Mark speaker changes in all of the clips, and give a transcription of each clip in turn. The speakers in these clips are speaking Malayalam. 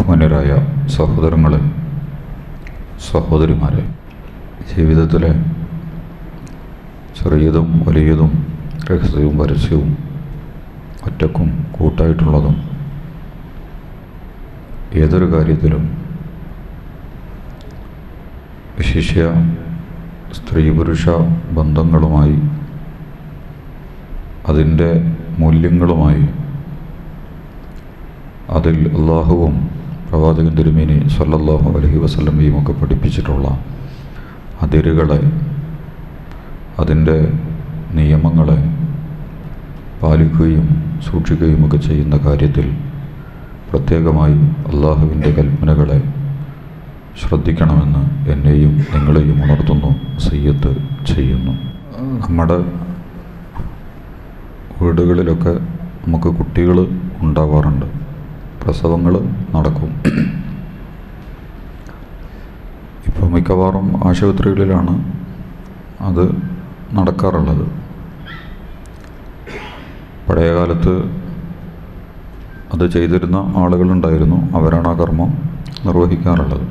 Speaker 1: ബഹുമാന്യരായ സഹോദരങ്ങളെ സഹോദരിമാരെ ജീവിതത്തിലെ ചെറിയതും വലിയതും രഹസ്യവും പരസ്യവും ഒറ്റക്കും കൂട്ടായിട്ടുള്ളതും ഏതൊരു കാര്യത്തിലും വിശിഷ്യ സ്ത്രീ പുരുഷ ബന്ധങ്ങളുമായി അതിൻ്റെ മൂല്യങ്ങളുമായി അതിൽ അള്ളാഹുവും പ്രവാചകൻ തിരുമേനി സല്ലല്ലാഹു അലൈഹി വസല്ലമയും ഒക്കെ പഠിപ്പിച്ചിട്ടുള്ള അതിരുകളെ അതിൻ്റെ നിയമങ്ങളെ പാലിക്കുകയും സൂക്ഷിക്കുകയും ഒക്കെ ചെയ്യുന്ന കാര്യത്തിൽ പ്രത്യേകമായി അള്ളാഹുവിൻ്റെ കൽപ്പനകളെ ശ്രദ്ധിക്കണമെന്ന് എന്നെയും നിങ്ങളെയും ഉണർത്തുന്നു സയ്യത്ത് ചെയ്യുന്നു നമ്മുടെ വീടുകളിലൊക്കെ നമുക്ക് കുട്ടികൾ ഉണ്ടാവാറുണ്ട് പ്രസവങ്ങൾ നടക്കും ഇപ്പോൾ മിക്കവാറും ആശുപത്രികളിലാണ് അത് നടക്കാറുള്ളത് പഴയ കാലത്ത് അത് ചെയ്തിരുന്ന ആളുകളുണ്ടായിരുന്നു അവരാണ് ആ കർമ്മം നിർവഹിക്കാറുള്ളത്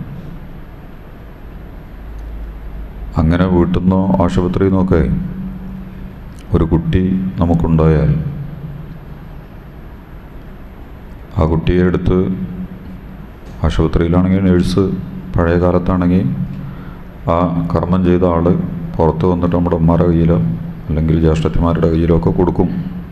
Speaker 1: അങ്ങനെ വീട്ടിൽ നിന്നോ ആശുപത്രിയിൽ നിന്നൊക്കെ ഒരു കുട്ടി നമുക്കുണ്ടായാൽ ആ കുട്ടിയെ എടുത്ത് ആശുപത്രിയിലാണെങ്കിൽ നേഴ്സ് പഴയ കാലത്താണെങ്കിൽ ആ കർമ്മം ചെയ്ത ആൾ പുറത്ത് വന്നിട്ട് നമ്മുടെ ഉമ്മാരുടെ കയ്യിലോ അല്ലെങ്കിൽ ജ്യേഷ്ഠത്തിമാരുടെ കയ്യിലോ ഒക്കെ കൊടുക്കും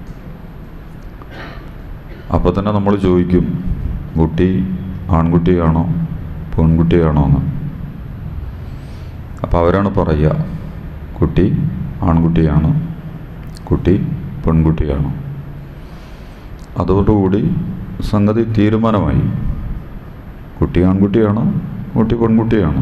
Speaker 1: അപ്പോൾ തന്നെ നമ്മൾ ചോദിക്കും കുട്ടി ആൺകുട്ടിയാണോ പെൺകുട്ടിയാണോ എന്ന് അപ്പോൾ അവരാണ് പറയുക കുട്ടി ആൺകുട്ടിയാണ് കുട്ടി പെൺകുട്ടിയാണ് അതോടുകൂടി സംഗതി തീരുമാനമായി കുട്ടി ആൺകുട്ടിയാണ് കുട്ടി പെൺകുട്ടിയാണ്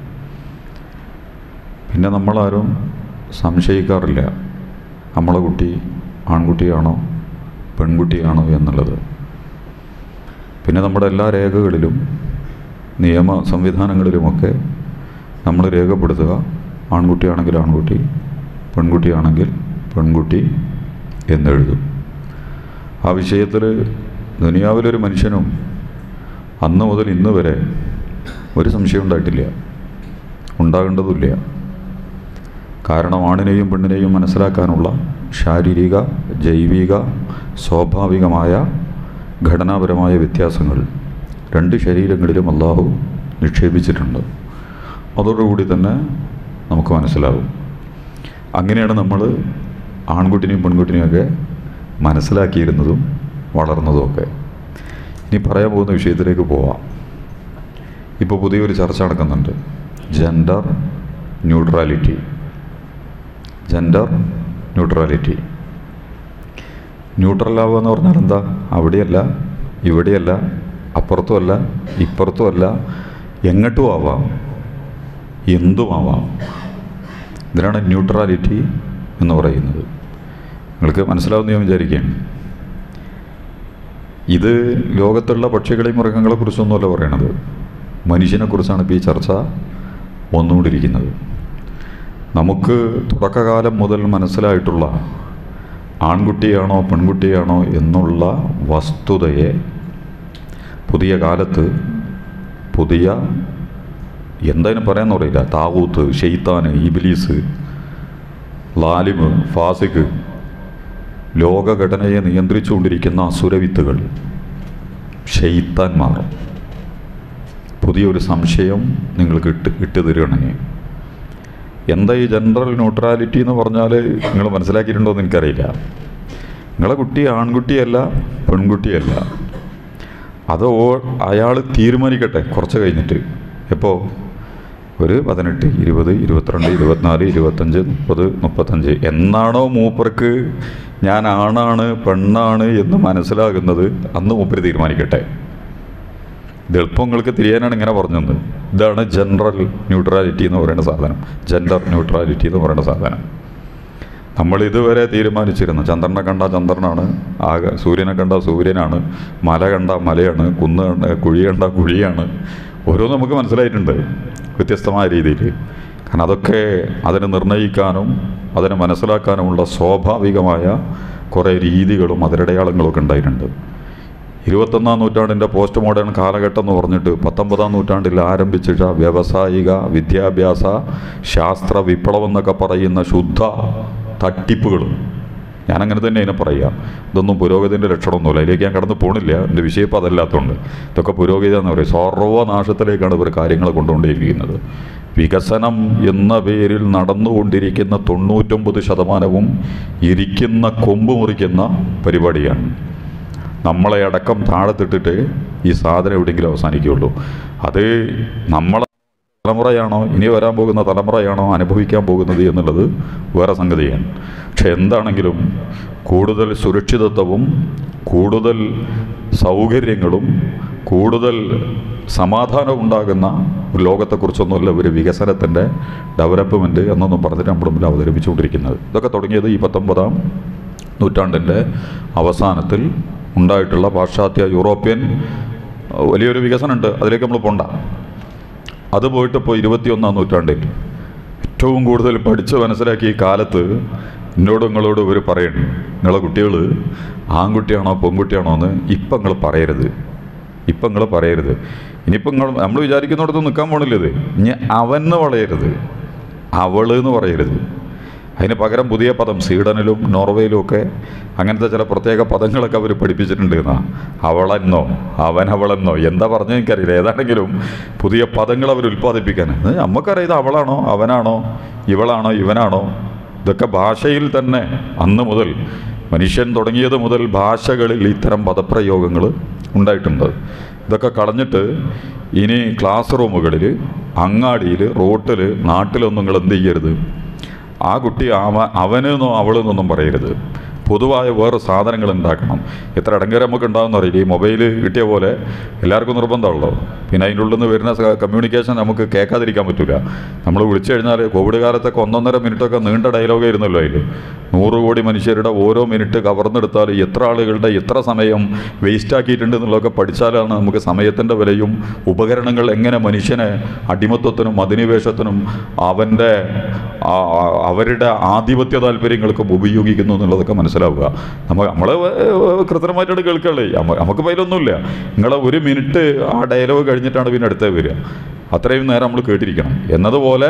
Speaker 1: പിന്നെ നമ്മളാരും സംശയിക്കാറില്ല നമ്മളെ കുട്ടി ആൺകുട്ടിയാണോ പെൺകുട്ടിയാണോ എന്നുള്ളത് പിന്നെ നമ്മുടെ എല്ലാ രേഖകളിലും നിയമ സംവിധാനങ്ങളിലുമൊക്കെ നമ്മൾ രേഖപ്പെടുത്തുക ആൺകുട്ടിയാണെങ്കിൽ ആൺകുട്ടി പെൺകുട്ടിയാണെങ്കിൽ പെൺകുട്ടി എന്നെഴുതും ആ വിഷയത്തിൽ ദുനിയാവിലൊരു മനുഷ്യനും അന്ന് മുതൽ ഇന്ന് വരെ ഒരു സംശയം ഉണ്ടായിട്ടില്ല ഉണ്ടാകേണ്ടതുമില്ല കാരണം ആണിനെയും പെണ്ണിനെയും മനസ്സിലാക്കാനുള്ള ശാരീരിക ജൈവിക സ്വാഭാവികമായ ഘടനാപരമായ വ്യത്യാസങ്ങൾ രണ്ട് ശരീരങ്ങളിലും അള്ളാഹു നിക്ഷേപിച്ചിട്ടുണ്ട് അതോടുകൂടി തന്നെ നമുക്ക് മനസ്സിലാവും അങ്ങനെയാണ് നമ്മൾ ആൺകുട്ടിനെയും പെൺകുട്ടിനെയൊക്കെ മനസ്സിലാക്കിയിരുന്നതും വളർന്നതുമൊക്കെ ഇനി പറയാൻ പോകുന്ന വിഷയത്തിലേക്ക് പോവാം ഇപ്പോൾ പുതിയൊരു ചർച്ച നടക്കുന്നുണ്ട് gender neutrality gender neutrality neutral ആവുക എന്ന് പറഞ്ഞാൽ എന്താ അവിടെയല്ല ഇവിടെയല്ല അപ്പുറത്തുമല്ല ഇപ്പുറത്തുമല്ല എങ്ങോട്ടും ആവാം എന്തുമാവാം ഇതിനാണ് ന്യൂട്രാലിറ്റി എന്ന് പറയുന്നത് നിങ്ങൾക്ക് മനസ്സിലാവുന്ന ഞാൻ വിചാരിക്കുകയാണ് ഇത് ലോകത്തുള്ള പക്ഷികളെയും മൃഗങ്ങളെ കുറിച്ചൊന്നുമല്ല പറയണത് മനുഷ്യനെ കുറിച്ചാണ് ഇപ്പോൾ ഈ ചർച്ച വന്നുകൊണ്ടിരിക്കുന്നത് നമുക്ക് തുടക്കകാലം മുതൽ മനസ്സിലായിട്ടുള്ള ആൺകുട്ടിയാണോ പെൺകുട്ടിയാണോ എന്നുള്ള വസ്തുതയെ പുതിയ കാലത്ത് പുതിയ എന്തായാലും പറയാമെന്ന് പറയില്ല താവൂത്ത് ഷെയ്ത്താന് ഇബിലീസ് ലാലിമ് ഫാസിഖ് ലോകഘടനയെ നിയന്ത്രിച്ചുകൊണ്ടിരിക്കുന്ന അസുരവിത്തുകൾ ഷെയ്ത്താൻമാർ പുതിയൊരു സംശയം നിങ്ങൾക്ക് ഇട്ട് ഇട്ട് തരികയാണെങ്കിൽ എന്താ ഈ ജനറൽ ന്യൂട്രാലിറ്റി എന്ന് പറഞ്ഞാൽ നിങ്ങൾ മനസ്സിലാക്കിയിട്ടുണ്ടോ എന്ന് എനിക്കറിയില്ല നിങ്ങളെ കുട്ടി ആൺകുട്ടിയല്ല പെൺകുട്ടിയല്ല അത് ഓ അയാൾ തീരുമാനിക്കട്ടെ കുറച്ച് കഴിഞ്ഞിട്ട് എപ്പോൾ ഒരു പതിനെട്ട് ഇരുപത് ഇരുപത്തിരണ്ട് ഇരുപത്തിനാല് ഇരുപത്തഞ്ച് മുപ്പത് മുപ്പത്തഞ്ച് എന്നാണോ മൂപ്പർക്ക് ഞാൻ ആണാണ് പെണ്ണാണ് എന്ന് മനസ്സിലാകുന്നത് അന്ന് മൂപ്പര് തീരുമാനിക്കട്ടെ ഇത് എളുപ്പം നിങ്ങൾക്ക് തിരിയാനാണ് ഇങ്ങനെ പറഞ്ഞത് ഇതാണ് ജനറൽ ന്യൂട്രാലിറ്റി എന്ന് പറയുന്ന സാധനം ജെൻഡർ ന്യൂട്രാലിറ്റി എന്ന് പറയുന്ന സാധനം നമ്മൾ ഇതുവരെ തീരുമാനിച്ചിരുന്നു ചന്ദ്രനെ കണ്ട ചന്ദ്രനാണ് ആകെ സൂര്യനെ കണ്ട സൂര്യനാണ് മല കണ്ട മലയാണ് കുന്ന് കണ്ട കുഴി കണ്ട കുഴിയാണ് ഓരോന്നും നമുക്ക് മനസ്സിലായിട്ടുണ്ട് വ്യത്യസ്തമായ രീതിയിൽ കാരണം അതൊക്കെ അതിനെ നിർണ്ണയിക്കാനും അതിനെ മനസ്സിലാക്കാനുമുള്ള സ്വാഭാവികമായ കുറേ രീതികളും അതിരടയാളങ്ങളൊക്കെ ഉണ്ടായിട്ടുണ്ട് ഇരുപത്തൊന്നാം നൂറ്റാണ്ടിൻ്റെ പോസ്റ്റ് മോഡേൺ കാലഘട്ടം എന്ന് പറഞ്ഞിട്ട് പത്തൊമ്പതാം നൂറ്റാണ്ടിൽ ആരംഭിച്ചിട്ട വ്യാവസായിക വിദ്യാഭ്യാസ ശാസ്ത്ര വിപ്ലവം എന്നൊക്കെ പറയുന്ന ശുദ്ധ തട്ടിപ്പുകൾ ഞാനങ്ങനെ തന്നെ അതിനെ പറയുക ഇതൊന്നും പുരോഗതിൻ്റെ ലക്ഷണമൊന്നുമില്ല അതിലേക്ക് ഞാൻ കടന്നു പോണില്ല എൻ്റെ വിഷയം ഇപ്പോൾ അതല്ലാത്തതുകൊണ്ട് ഇതൊക്കെ പുരോഗതി എന്ന് പറയും സർവനാശത്തിലേക്കാണ് ഇവർ കാര്യങ്ങൾ കൊണ്ടുകൊണ്ടേയിരിക്കുന്നത് വികസനം എന്ന പേരിൽ നടന്നുകൊണ്ടിരിക്കുന്ന തൊണ്ണൂറ്റൊമ്പത് ശതമാനവും ഇരിക്കുന്ന കൊമ്പ് മുറിക്കുന്ന പരിപാടിയാണ് നമ്മളെ അടക്കം താഴത്തിട്ടിട്ട് ഈ സാധനം എവിടെയെങ്കിലും അവസാനിക്കുകയുള്ളൂ അത് നമ്മളെ തലമുറയാണോ ഇനി വരാൻ പോകുന്ന തലമുറയാണോ അനുഭവിക്കാൻ പോകുന്നത് എന്നുള്ളത് വേറെ സംഗതിയാണ് പക്ഷെ എന്താണെങ്കിലും കൂടുതൽ സുരക്ഷിതത്വവും കൂടുതൽ സൗകര്യങ്ങളും കൂടുതൽ സമാധാനം ഉണ്ടാകുന്ന ഒരു ലോകത്തെക്കുറിച്ചൊന്നുമല്ല ഒരു വികസനത്തിൻ്റെ ഡെവലപ്മെൻറ്റ് എന്നൊന്നും പറഞ്ഞിട്ട് നമ്മുടെ മുമ്പിൽ അവതരിപ്പിച്ചുകൊണ്ടിരിക്കുന്നത് ഇതൊക്കെ തുടങ്ങിയത് ഈ പത്തൊമ്പതാം നൂറ്റാണ്ടിൻ്റെ അവസാനത്തിൽ ഉണ്ടായിട്ടുള്ള പാശ്ചാത്യ യൂറോപ്യൻ അഹ് വലിയൊരു വികസനമുണ്ട് അതിലേക്ക് നമ്മൾ പോണ്ട അത് പോയിട്ട് ഇപ്പോൾ ഇരുപത്തിയൊന്നാം നൂറ്റാണ്ടിൽ ഏറ്റവും കൂടുതൽ പഠിച്ച് മനസ്സിലാക്കിയ ഈ കാലത്ത് എന്നോട് നിങ്ങളോട് ഇവർ പറയണം നിങ്ങളെ കുട്ടികൾ ആൺകുട്ടിയാണോ പെൺകുട്ടിയാണോ എന്ന് ഇപ്പം നിങ്ങൾ പറയരുത് ഇപ്പം നിങ്ങൾ പറയരുത് ഇനിയിപ്പോൾ നിങ്ങൾ നമ്മൾ വിചാരിക്കുന്നിടത്ത് നിൽക്കാൻ പോണില്ല ഇത് ഇനി അവന്ന് വളയരുത് അവള് എന്ന് പറയരുത് അതിന് പകരം പുതിയ പദം സ്വീഡനിലും നോർവേയിലും ഒക്കെ അങ്ങനത്തെ ചില പ്രത്യേക പദങ്ങളൊക്കെ അവർ പഠിപ്പിച്ചിട്ടുണ്ട് എന്നാ അവളെന്നോ അവൻ അവളെന്നോ എന്താ പറഞ്ഞത് എനിക്കറിയില്ല ഏതാണെങ്കിലും പുതിയ പദങ്ങൾ അവർ ഉൽപ്പാദിപ്പിക്കാൻ അത് നമുക്കറിയാം ഇത് അവളാണോ അവനാണോ ഇവളാണോ ഇവനാണോ ഇതൊക്കെ ഭാഷയിൽ തന്നെ അന്ന് മുതൽ മനുഷ്യൻ തുടങ്ങിയത് മുതൽ ഭാഷകളിൽ ഇത്തരം പദപ്രയോഗങ്ങൾ ഉണ്ടായിട്ടുണ്ട് ഇതൊക്കെ കളഞ്ഞിട്ട് ഇനി ക്ലാസ് റൂമുകളിൽ അങ്ങാടിയിൽ റോട്ടിൽ നാട്ടിലൊന്നും നിങ്ങൾ എന്ത് ചെയ്യരുത് ആ കുട്ടി അവ അവനെന്നോ അവളെന്നൊന്നും പറയരുത് പൊതുവായ വേറെ സാധനങ്ങൾ ഉണ്ടാക്കണം എത്ര ഇടങ്കേരം നമുക്ക് ഉണ്ടാകുന്ന അറിയില്ല ഈ മൊബൈൽ കിട്ടിയ പോലെ എല്ലാവർക്കും നിർബന്ധമുള്ളൂ പിന്നെ അതിൻ്റെ ഉള്ളിൽ നിന്ന് വരുന്ന കമ്മ്യൂണിക്കേഷൻ നമുക്ക് കേൾക്കാതിരിക്കാൻ പറ്റില്ല നമ്മൾ വിളിച്ചു കഴിഞ്ഞാൽ കോവിഡ് കാലത്തൊക്കെ ഒന്നൊന്നര മിനിറ്റൊക്കെ നീണ്ട ഡയലോഗ് ആയിരുന്നല്ലോ അതിൽ നൂറ് കോടി മനുഷ്യരുടെ ഓരോ മിനിറ്റ് കവർന്നെടുത്താൽ എത്ര ആളുകളുടെ എത്ര സമയം വേസ്റ്റ് ആക്കിയിട്ടുണ്ട് എന്നുള്ളതൊക്കെ പഠിച്ചാലാണ് നമുക്ക് സമയത്തിൻ്റെ വിലയും ഉപകരണങ്ങൾ എങ്ങനെ മനുഷ്യനെ അടിമത്വത്തിനും അധിനിവേശത്തിനും അവൻ്റെ ആ- ആ- അവരുടെ ആധിപത്യ താല്പര്യങ്ങൾക്കും ഉപയോഗിക്കുന്നു എന്നുള്ളതൊക്കെ മനസ്സിലാവുക നമ്മൾ നമ്മൾ കൃത്രിമമായിട്ടാണ് കേൾക്കുകയുള്ളേ നമ്മ- നമുക്ക് അതിലൊന്നുമില്ല നിങ്ങളെ ഒരു മിനിറ്റ് ആ ഡയലോഗ് കഴിഞ്ഞിട്ടാണ് പിന്നെ അടുത്തേ വരിക അത്രയും നേരം നമ്മൾ കേട്ടിരിക്കണം എന്നതുപോലെ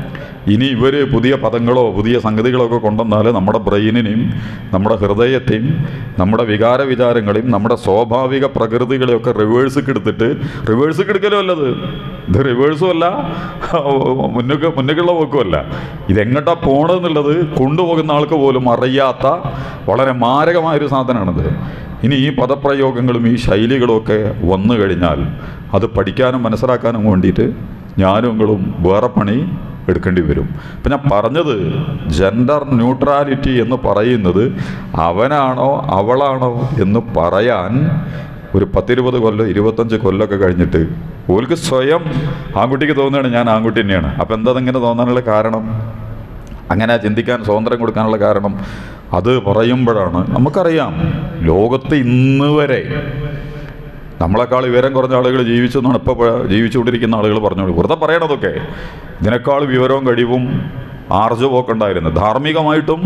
Speaker 1: ഇനി ഇവർ പുതിയ പദങ്ങളോ പുതിയ സംഗതികളോ ഒക്കെ കൊണ്ടുവന്നാൽ നമ്മുടെ ബ്രെയിനിനെയും നമ്മുടെ ഹൃദയത്തെയും നമ്മുടെ വികാര വിചാരങ്ങളെയും നമ്മുടെ സ്വാഭാവിക പ്രകൃതികളെയൊക്കെ റിവേഴ്സ് എടുത്തിട്ട് റിവേഴ്സ് എടുക്കലും അല്ലത് ഇത് റിവേഴ്സും അല്ല മുന്നോട്ട് മുന്നേക്കുള്ള പോക്കുമല്ല ഇതെങ്ങോട്ടാ പോണെന്നുള്ളത് കൊണ്ടുപോകുന്ന ആൾക്ക് പോലും അറിയാത്ത വളരെ മാരകമായൊരു സാധനമാണിത് ഇനി ഈ പദപ്രയോഗങ്ങളും ഈ ശൈലികളും ഒക്കെ വന്നു കഴിഞ്ഞാൽ അത് പഠിക്കാനും മനസ്സിലാക്കാനും വേണ്ടിയിട്ട് ഞാനും നിങ്ങളും വേറെ പണി എടുക്കേണ്ടി വരും അപ്പം ഞാൻ പറഞ്ഞത് ജെൻഡർ ന്യൂട്രാലിറ്റി എന്ന് പറയുന്നത് അവനാണോ അവളാണോ എന്ന് പറയാൻ ഒരു പത്തിരുപത് കൊല്ലം ഇരുപത്തഞ്ച് കൊല്ലമൊക്കെ കഴിഞ്ഞിട്ട് ഓൾക്ക് സ്വയം ആൺകുട്ടിക്ക് തോന്നുകയാണ് ഞാൻ ആൺകുട്ടി തന്നെയാണ് അപ്പം എന്താ അതിങ്ങനെ തോന്നാനുള്ള കാരണം അങ്ങനെ ചിന്തിക്കാൻ സ്വാതന്ത്ര്യം കൊടുക്കാനുള്ള കാരണം അത് പറയുമ്പോഴാണ് നമുക്കറിയാം ലോകത്ത് ഇന്ന് വരെ നമ്മളെക്കാൾ വിവരം കുറഞ്ഞ ആളുകൾ ജീവിച്ചു എന്നാണ് ഇപ്പോൾ ജീവിച്ചുകൊണ്ടിരിക്കുന്ന ആളുകൾ പറഞ്ഞോളൂ വെറുതെ പറയണതൊക്കെ ഇതിനേക്കാൾ വിവരവും കഴിവും ആർജവും ഒക്കെ ഉണ്ടായിരുന്നു ധാർമ്മികമായിട്ടും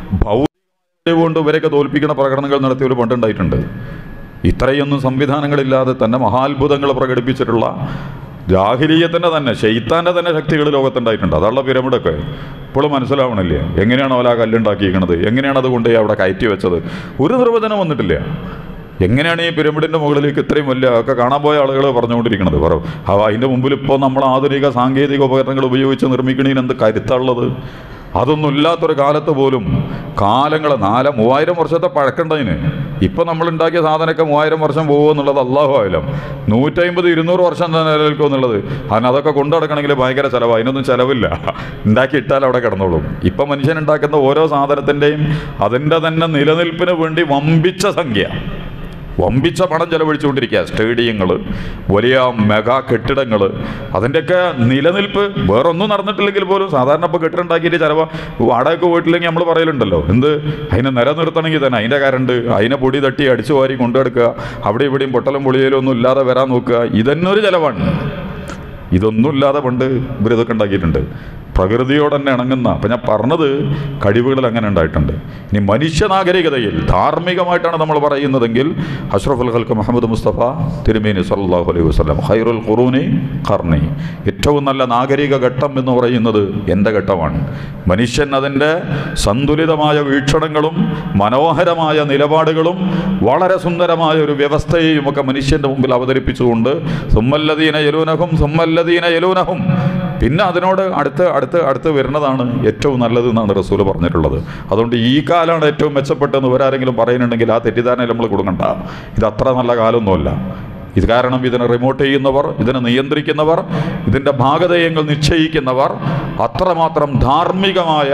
Speaker 1: ഭൗതിക കൊണ്ട് ഇവരെയൊക്കെ തോൽപ്പിക്കുന്ന പ്രകടനങ്ങൾ നടത്തിയ ഒരു പണ്ടുണ്ടായിട്ടുണ്ട് ഇത്രയൊന്നും സംവിധാനങ്ങളില്ലാതെ തന്നെ മഹാത്ഭുതങ്ങൾ പ്രകടിപ്പിച്ചിട്ടുള്ള ജാഹിലീയത്തിൻ്റെ തന്നെ ഷെയ്ത്താൻ്റെ തന്നെ ശക്തികൾ ലോകത്തുണ്ടായിട്ടുണ്ട് അതുള്ള പിരമിഡൊക്കെ ഇപ്പോഴും മനസ്സിലാവണില്ലേ എങ്ങനെയാണ് അവല കല്ലുണ്ടാക്കിയിരിക്കണത് എങ്ങനെയാണ് അതുകൊണ്ട് അവിടെ കയറ്റി വെച്ചത് ഒരു നിർവചനം വന്നിട്ടില്ല എങ്ങനെയാണ് ഈ പിരമിഡിൻ്റെ മുകളിലേക്ക് ഇത്രയും വലിയ ഒക്കെ കാണാൻ പോയ ആളുകൾ പറഞ്ഞുകൊണ്ടിരിക്കുന്നത് പറ അവ അതിൻ്റെ മുമ്പിൽ ഇപ്പോൾ നമ്മൾ ആധുനിക സാങ്കേതിക ഉപകരണങ്ങൾ ഉപയോഗിച്ച് നിർമ്മിക്കണതിന് എന്ത് കരുത്തുള്ളത് അതൊന്നും ഇല്ലാത്തൊരു കാലത്ത് പോലും കാലങ്ങൾ നാല് മൂവായിരം വർഷത്തെ പഴക്കണ്ടതിന് ഇപ്പം നമ്മൾ ഉണ്ടാക്കിയ സാധനമൊക്കെ മൂവായിരം വർഷം പോകുമോ എന്നുള്ളത് അള്ളാഹു ആയാലും നൂറ്റമ്പത് ഇരുന്നൂറ് വർഷം തന്നെ നിലനിൽക്കും എന്നുള്ളത് അതിന് അതൊക്കെ കൊണ്ടു നടക്കണമെങ്കിൽ ഭയങ്കര ചിലവ് അതിനൊന്നും ചിലവില്ല ഉണ്ടാക്കി ഇട്ടാൽ അവിടെ കിടന്നോളും ഇപ്പം മനുഷ്യൻ ഉണ്ടാക്കുന്ന ഓരോ സാധനത്തിൻ്റെയും അതിൻ്റെ തന്നെ നിലനിൽപ്പിന് വേണ്ടി വമ്പിച്ച സംഖ്യ വമ്പിച്ച പണം ചെലവഴിച്ചുകൊണ്ടിരിക്കുക സ്റ്റേഡിയങ്ങൾ വലിയ മെഗാ കെട്ടിടങ്ങൾ അതിൻ്റെയൊക്കെ നിലനിൽപ്പ് വേറൊന്നും നടന്നിട്ടില്ലെങ്കിൽ പോലും സാധാരണ ഇപ്പോൾ കെട്ടിടം ഉണ്ടാക്കിയിട്ട് ചിലപ്പോൾ വാടകയ്ക്ക് പോയിട്ടില്ലെങ്കിൽ നമ്മൾ പറയലുണ്ടല്ലോ എന്ത് അതിനെ നിലനിർത്തണമെങ്കിൽ തന്നെ അതിൻ്റെ കരണ്ട് അതിനെ പൊടി തട്ടി അടിച്ചു വാരി കൊണ്ടെടുക്കുക അവിടെ ഇവിടെയും പൊട്ടലും പൊളിയലും ഒന്നും ഇല്ലാതെ വരാൻ നോക്കുക ഇതന്നെ ഒരു ചിലവാണ് ഇതൊന്നുമില്ലാതെ പണ്ട് ഇവർ ഇതൊക്കെ ഉണ്ടാക്കിയിട്ടുണ്ട് പ്രകൃതിയോട് തന്നെ ഇണങ്ങുന്ന അപ്പം ഞാൻ പറഞ്ഞത് കഴിവുകളിൽ അങ്ങനെ ഉണ്ടായിട്ടുണ്ട് ഇനി മനുഷ്യ നാഗരികതയിൽ ധാർമ്മികമായിട്ടാണ് നമ്മൾ പറയുന്നതെങ്കിൽ അഷ്റഫുൽ ഖൽക്ക് മുഹമ്മദ് മുസ്തഫ തിരുമേനി സല്ലല്ലാഹു അലൈഹി വസല്ലം ഖൈറുൽ ഖുറൂനി ഖർണി ഏറ്റവും നല്ല നാഗരിക ഘട്ടം എന്ന് പറയുന്നത് എൻ്റെ ഘട്ടമാണ് മനുഷ്യൻ അതിൻ്റെ സന്തുലിതമായ വീക്ഷണങ്ങളും മനോഹരമായ നിലപാടുകളും വളരെ സുന്ദരമായ ഒരു വ്യവസ്ഥയെയും ഒക്കെ മനുഷ്യൻ്റെ മുമ്പിൽ അവതരിപ്പിച്ചുകൊണ്ട് സുമ്മല്ലദീന യലൂനഹും സുമ്മല്ലദീന യലൂനഹും പിന്നെ അതിനോട് അടുത്ത് അടുത്ത് അടുത്ത് വരുന്നതാണ് ഏറ്റവും നല്ലത് എന്നാണ് റസൂൽ പറഞ്ഞിട്ടുള്ളത് അതുകൊണ്ട് ഈ കാലമാണ് ഏറ്റവും മെച്ചപ്പെട്ടതെന്ന് ഇവരാരെങ്കിലും പറയുന്നുണ്ടെങ്കിൽ ആ തെറ്റിദ്ധാരണ നമ്മൾ കൊടുക്കണ്ട ഇത് അത്ര നല്ല കാലമൊന്നുമല്ല ഇത് കാരണം ഇതിനെ റിമോട്ട് ചെയ്യുന്നവർ ഇതിനെ നിയന്ത്രിക്കുന്നവർ ഇതിൻ്റെ ഭാഗധേയങ്ങൾ നിശ്ചയിക്കുന്നവർ അത്രമാത്രം ധാർമ്മികമായ